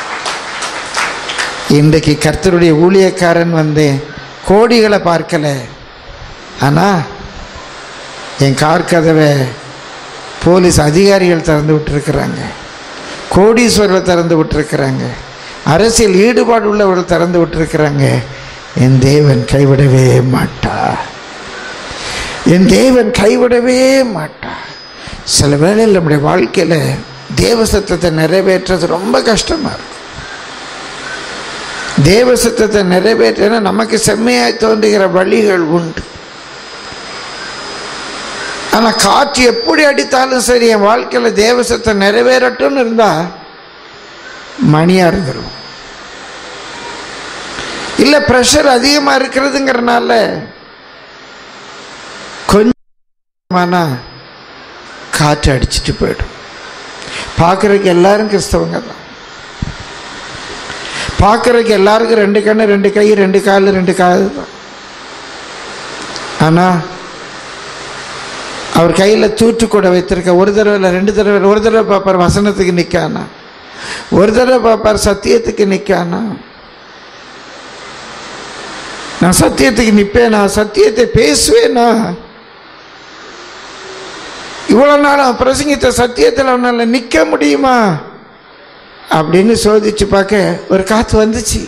இன்றைக்கு கர்த்தருடைய ஊழியக்காரன் வந்து கோடிகளை பார்க்கல ஆனால் என் கார் கதவை போலீஸ் அதிகாரிகள் திறந்து விட்டுருக்குறாங்க கோடீஸ்வரர் திறந்து விட்டுருக்குறாங்க அரசியல் ஈடுபாடு உள்ளவர்கள் திறந்து விட்டுருக்குறாங்க என் தேவன் கைவிடவே மாட்டார் என் தேவன் கைவிடவே மாட்டார் சில வேளையில் நம்முடைய வாழ்க்கையில் தேவ சத்தத்தை நிறைவேற்றுறது ரொம்ப கஷ்டமாக இருக்கும் தேவ சத்தத்தை நிறைவேற்றினா நமக்கு செம்மையாய் தோன்றுகிற வழிகள் உண்டு ஆனால் காற்று எப்படி அடித்தாலும் சரி என் வாழ்க்கையில் தேவசத்தை நிறைவேறட்டும்னு இருந்தால் மணியாக இருந்துடும் இல்லை ப்ரெஷர் அதிகமாக இருக்கிறதுங்கிறனால கொஞ்சமானா காற்று அடிச்சிட்டு போயிடும் பார்க்குறதுக்கு எல்லாரும் கிறிஸ்தவங்க தான் பார்க்குறதுக்கு எல்லாருக்கும் ரெண்டு கண்ணு ரெண்டு கை ரெண்டு கால் ரெண்டு காது தான் ஆனால் அவர் கையில் தூற்று கூட வைத்திருக்க ஒரு தடவை இல்லை ரெண்டு தடவை இல்லை, ஒரு தடவை பார்ப்பார் வசனத்துக்கு நிற்கானா ஒரு தடவை பார்ப்பார் சத்தியத்துக்கு நிற்கானா நான் சத்தியத்துக்கு நிற்பேனா சத்தியத்தை பேசுவேனா இவ்வளோ நாள் அவன் பிரசங்கித்த சத்தியத்தில் அவனால் நிற்க முடியுமா அப்படின்னு சோதிச்சு பார்க்க ஒரு காற்று வந்துச்சு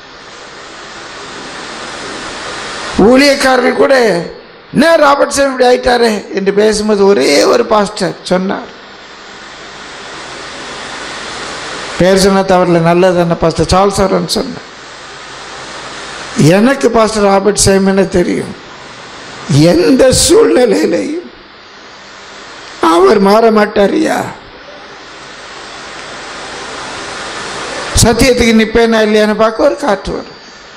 ஊழியக்காரர்கள் கூட என்ன ராபர்ட்சன் இப்படி ஆயிட்டாரே என்று பேசும்போது ஒரே ஒரு பாஸ்டர் சொன்னார் பேர் சொன்ன தவறில்ல நல்லது என்ன பாஸ்டர் சார்ல்ஸ் அவரன் சொன்னார் எனக்கு பாஸ்டர் ராபர்ட் சைமனை தெரியும் எந்த சூழ்நிலையிலையும் அவர் மாற மாட்டாரியா சத்தியத்துக்கு நிப்பேனா இல்லையான்னு பார்க்க ஒரு காற்று வரும்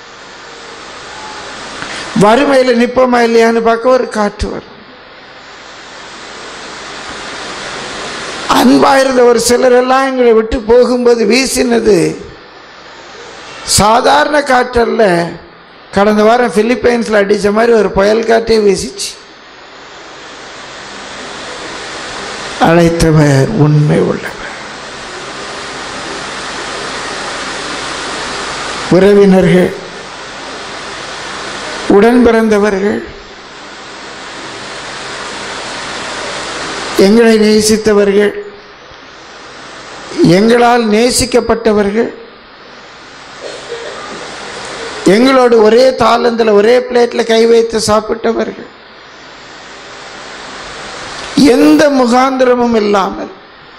வறுமையில் நிற்போமா இல்லையான்னு பார்க்க ஒரு காற்று வரும் அன்பாயிருந்த ஒரு சிலர் எல்லாம் எங்களை விட்டு போகும்போது வீசினது சாதாரண காற்றல்ல கடந்த வாரம் பிலிப்பைன்ஸில் அடித்த மாதிரி ஒரு புயல் காற்றே வீசிச்சு அழைத்தவர் உண்மை உள்ளவர் உறவினர்கள் உடன் பிறந்தவர்கள் எங்களை நேசித்தவர்கள் எங்களால் நேசிக்கப்பட்டவர்கள் எங்களோடு ஒரே தாளந்தில் ஒரே பிளேட்டில் கை வைத்து சாப்பிட்டவர்கள் எந்த முகாந்திரமும் இல்லாமல்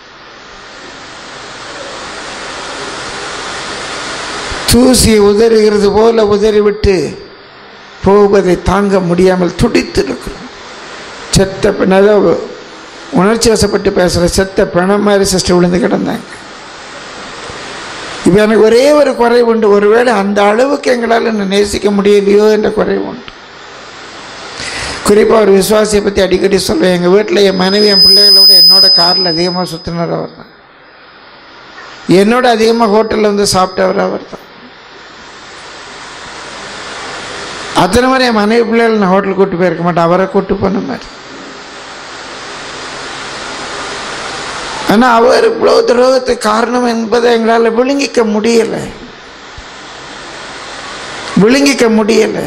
தூசி உதறுகிறது போல உதறிவிட்டு போவதை தாங்க முடியாமல் துடித்திருக்கிறோம் செத்த பின்னதோ உணர்ச்சி வசப்பட்டு பேசுகிற செத்த பிணம் மாதிரி சிஸ்டர் விழுந்து கிடந்தாங்க இப்போ எனக்கு ஒரே ஒரு குறை உண்டு ஒருவேளை அந்த அளவுக்கு எங்களால் என்ன நேசிக்க முடியலையோ என்ற குறை உண்டு குறிப்பாக ஒரு விசுவாசியை பற்றி அடிக்கடி சொல்லுவேன் எங்கள் வீட்டில் என் மனைவி என் பிள்ளைகளோட என்னோட காரில் அதிகமாக சுற்றினர் அவர் தான் என்னோட அதிகமாக ஹோட்டலில் வந்து சாப்பிட்டவர் அவர் தான் அத்தனை மாதிரி என் மனைவி பிள்ளைகள் நான் ஹோட்டல் கூட்டு போயிருக்க மாட்டேன் அவரை கூட்டு போன மாதிரி ஆனால் அவர் இவ்வளோ துரோகத்துக்கு காரணம் என்பதை எங்களால் விழுங்கிக்க முடியலை விழுங்கிக்க முடியலை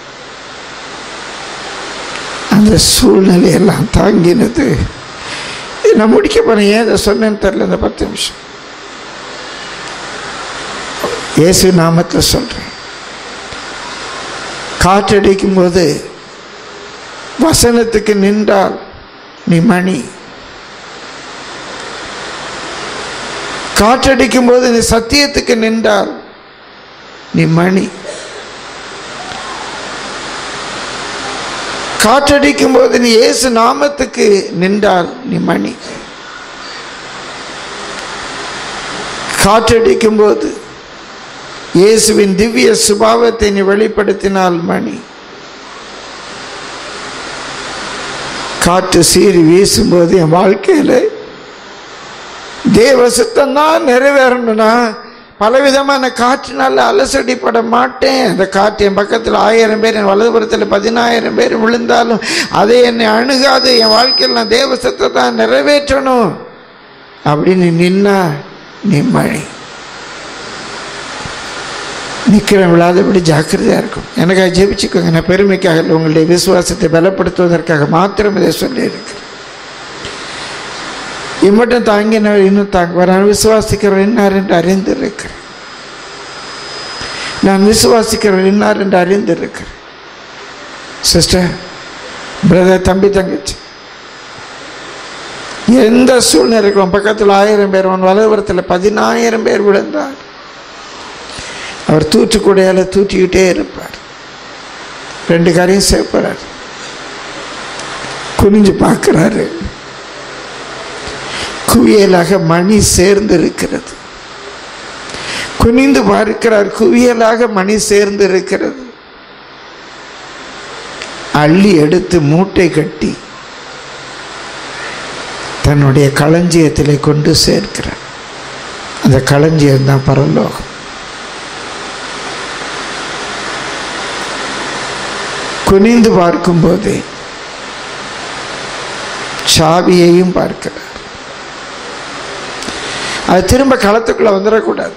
அந்த சூழ்நிலையெல்லாம் தாங்கினது நான் முடிக்க போனேன் ஏன் அதை சொன்னேன்னு தெரில இந்த பத்து நிமிஷம் இயேசு நாமத்தில் சொல்கிறேன் காற்றடிக்கும் போது வசனத்துக்கு நின்றால் நீ மணி காற்றடிக்கும் போது நீ சத்தியத்துக்கு நின்றால் நீ மணி காற்றடிக்கும் போது நீ இயேசு நாமத்துக்கு நின்றால் நீ மணி காற்றடிக்கும் போது இயேசுவின் திவ்ய சுபாவத்தை நீ வெளிப்படுத்தினால் மணி காற்று சீறி வீசும்போது என் வாழ்க்கையில் தேவ சித்தம் தான் நிறைவேறணும்னா பலவிதமான காற்றினால் அலசடிப்பட மாட்டேன் அந்த காற்று என் பக்கத்தில் ஆயிரம் பேர் என் வலதுபுறத்தில் பதினாயிரம் பேர் விழுந்தாலும் அதை என்னை அணுகாது என் வாழ்க்கையில் நான் தேவ சித்தத்தை தான் நிறைவேற்றணும் அப்படின்னு நின்னா நீ மழை நிற்கிற விழாதபடி ஜாக்கிரதையாக இருக்கும் எனக்காக ஜெபிச்சுக்கோங்க நான் பெருமைக்காக இல்லை உங்களுடைய விசுவாசத்தை பலப்படுத்துவதற்காக மாத்திரம் இதை சொல்லியிருக்கிறேன் இம்மட்டும் தாங்கினவர் இன்னும் தாங்குவார் நான் விசுவாசிக்கிறவர் இன்னார் என்று அறிந்திருக்கிறேன் நான் விசுவாசிக்கிறவர் இன்னார் என்று அறிந்திருக்கிறேன் சிஸ்டர் பிரதர் தம்பி தங்கச்சி எந்த சூழ்நிலைக்கும் உன் பக்கத்தில் ஆயிரம் பேர் உன் வலதுபுறத்தில் பதினாயிரம் பேர் விழுந்தார் அவர் தூற்றுக்குடையால் தூற்றிக்கிட்டே இருப்பார் ரெண்டு காரையும் சேர்ப்பார் குனிஞ்சு பார்க்குறாரு குவியலாக மணி சேர்ந்து இருக்கிறது குனிந்து பார்க்கிறார் குவியலாக மணி சேர்ந்து இருக்கிறது அள்ளி எடுத்து மூட்டை கட்டி தன்னுடைய களஞ்சியத்திலே கொண்டு சேர்க்கிறார் அந்த களஞ்சியம் தான் பரலோகம் குனிந்து பார்க்கும்போதே சாவியையும் பார்க்கிறார் அது திரும்ப களத்துக்குள்ள வந்துடக்கூடாது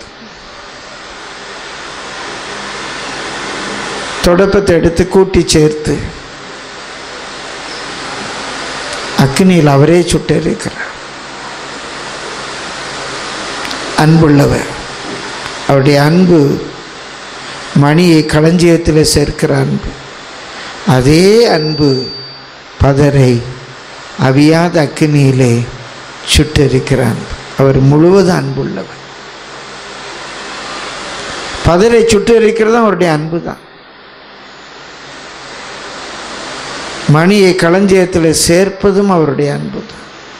தொடப்பத்தை எடுத்து கூட்டி சேர்த்து அக்னியில் அவரே சுட்டெரிக்கிறார் அன்புள்ளவர் அவருடைய அன்பு மணியை களஞ்சியத்தில் சேர்க்கிற அன்பு அதே அன்பு பதரை அவியாத அக்னியிலே சுட்டெரிக்கிற அன்பு அவர் முழுவதும் அன்புள்ளவர் பதரை சுட்டெரிக்கிறதும் அவருடைய அன்பு தான் மணியை களஞ்சியத்தில் சேர்ப்பதும் அவருடைய அன்பு தான்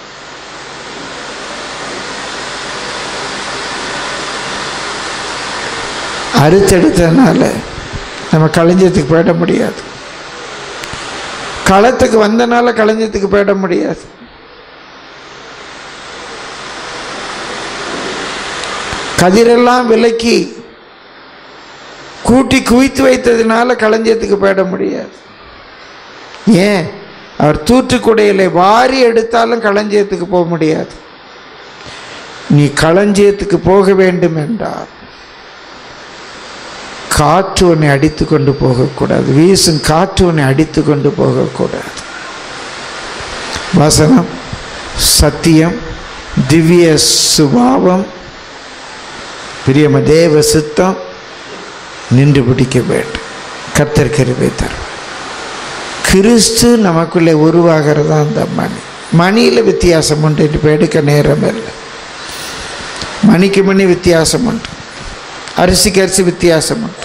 அறுத்தெடுத்ததுனால நம்ம களஞ்சியத்துக்கு போயிட முடியாது களத்துக்கு வந்தனால களஞ்சியத்துக்கு போயிட முடியாது கதிரெல்லாம் விலக்கி கூட்டி குவித்து வைத்ததுனால களஞ்சியத்துக்கு போயிட முடியாது ஏன் அவர் தூற்றுக்குடையில வாரி எடுத்தாலும் களஞ்சியத்துக்கு போக முடியாது நீ களஞ்சியத்துக்கு போக வேண்டும் என்றால் காற்று உன்னை அடித்து கொண்டு போகக்கூடாது வீசும் காற்று உன்னை அடித்து கொண்டு போகக்கூடாது வசனம் சத்தியம் திவ்ய சுபாவம் பிரியம தேவ சித்தம் நின்று பிடிக்க வேண்டும் கர்த்தர் கிருபை தருவார் கிறிஸ்து நமக்குள்ளே உருவாகிறது தான் அந்த மணி மணியில் வித்தியாசம் உண்டு இப்போ எடுக்க நேரம் இல்லை மணிக்கு மணி வித்தியாசம் உண்டு அரிசிக்கு அரிசி வித்தியாசம் உண்டு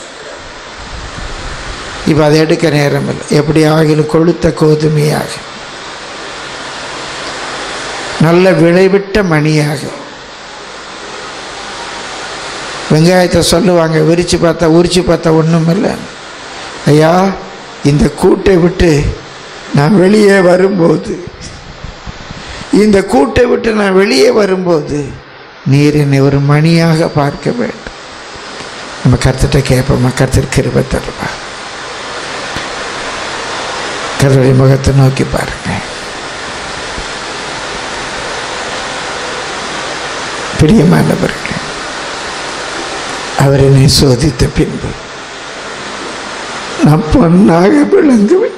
இப்போ அதை எடுக்க நேரம் இல்லை எப்படி ஆகிலும் கொளுத்த கோதுமையாக நல்ல விளைவிட்ட மணியாக வெங்காயத்தை சொல்லுவாங்க விரித்து பார்த்தா உரிச்சு பார்த்தா ஒன்றும் இல்லை ஐயா இந்த கூட்டை விட்டு நான் வெளியே வரும்போது இந்த கூட்டை விட்டு நான் வெளியே வரும்போது நீர் என்னை ஒரு மணியாக பார்க்க வேண்டும் நம்ம கருத்துட்ட கேட்போமா கருத்து கிருப தருவா கருடைய முகத்தை நோக்கி பாருங்க பிரியமானவர்களே அவர் என்னை சோதித்த பின்பு நான் பொன்னாக விளங்குவேன்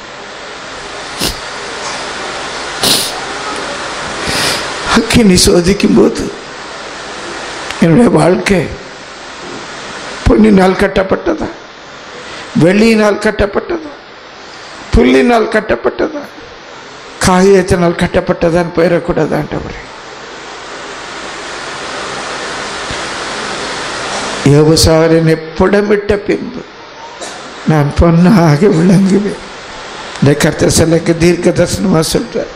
அக்கினி சோதிக்கும் போது என்னுடைய வாழ்க்கை பொன்னினால் கட்டப்பட்டதா வெள்ளியினால் கட்டப்பட்டதா புல்லினால் கட்டப்பட்டதா காகிதத்தினால் கட்டப்பட்டதான் போயிடக்கூடாதாண்டவரே யோபசாரனை புடமிட்ட பின்பு நான் பொன்னாக விளங்குவேன் இந்த கர்த்தர் சிலைக்கு தீர்க்க தரிசனமாக சொல்றார்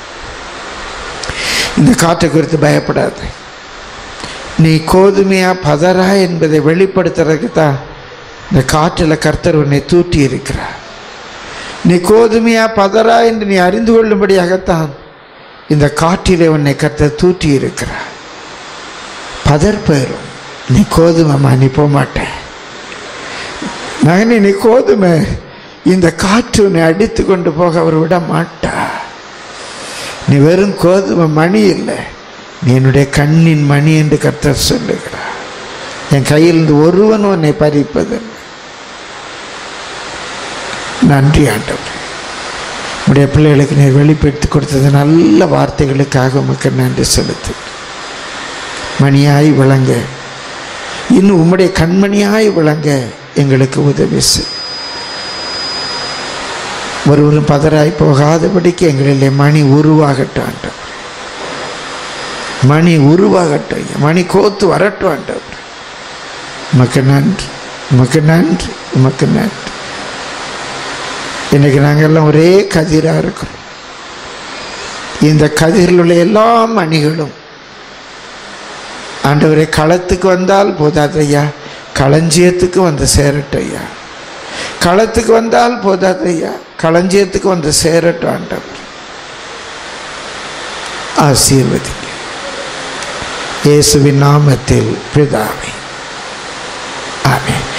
இந்த காற்றை குறித்து பயப்படாத நீ கோதுமையா பதரா என்பதை வெளிப்படுத்துறதுக்கு தான் இந்த காற்றில் கர்த்தர் உன்னை தூட்டி இருக்கிறார் நீ கோதுமையா பதரா என்று நீ அறிந்து கொள்ளும்படியாகத்தான் இந்த காற்றிலே உன்னை கர்த்தர் தூட்டி இருக்கிறார் பதர் பெயரும் நீ கோதுமைம்மா நீ போக மாட்டேன் மகனே நீ கோதுமை இந்த காற்று உன்னை அடித்து கொண்டு போக அவர் விட மாட்டா நீ வெறும் கோதுமை மணி இல்லை நீ என்னுடைய கண்ணின் மணி என்று கர்த்தர் சொல்லுகிறார் என் கையிலிருந்து ஒருவன் உன்னை பறிப்பது நன்றி ஆண்டவர் உடைய பிள்ளைகளுக்கு நீர் வெளிப்படுத்தி கொடுத்தது நல்ல வார்த்தைகளுக்காக உமக்கு நன்றி செலுத்து மணியாய் விளங்க இன்னும் உம்முடைய கண்மணியாய் விளங்க எங்களுக்கு உதவி செய் ஒருவரும் பதறாய் போகாதபடிக்கு எங்களிலே மணி உருவாகட்டும் ஆண்டவர் மணி உருவாகட்டும் ஐயா. மணி கோத்து வரட்டும் ஆண்டவர் உமக்கு நன்றி உமக்கு நன்றி உமக்கு நன்றி இன்னைக்கு நாங்கள் எல்லாம் ஒரே கதிராக இருக்கிறோம் இந்த கதிரில் உள்ள எல்லா மணிகளும் ஆண்டவரே களத்துக்கு வந்தால் போதாது ஐயா களஞ்சியத்துக்கு வந்து சேரட்டும் ஐயா களத்துக்கு வந்தால் போதாது ஐயா களஞ்சியத்துக்கு வந்து சேரட்டும் ஆண்டவர் ஆசீர்வதிங்க இயேசுவின் நாமத்தில் பிதாவே ஆமென்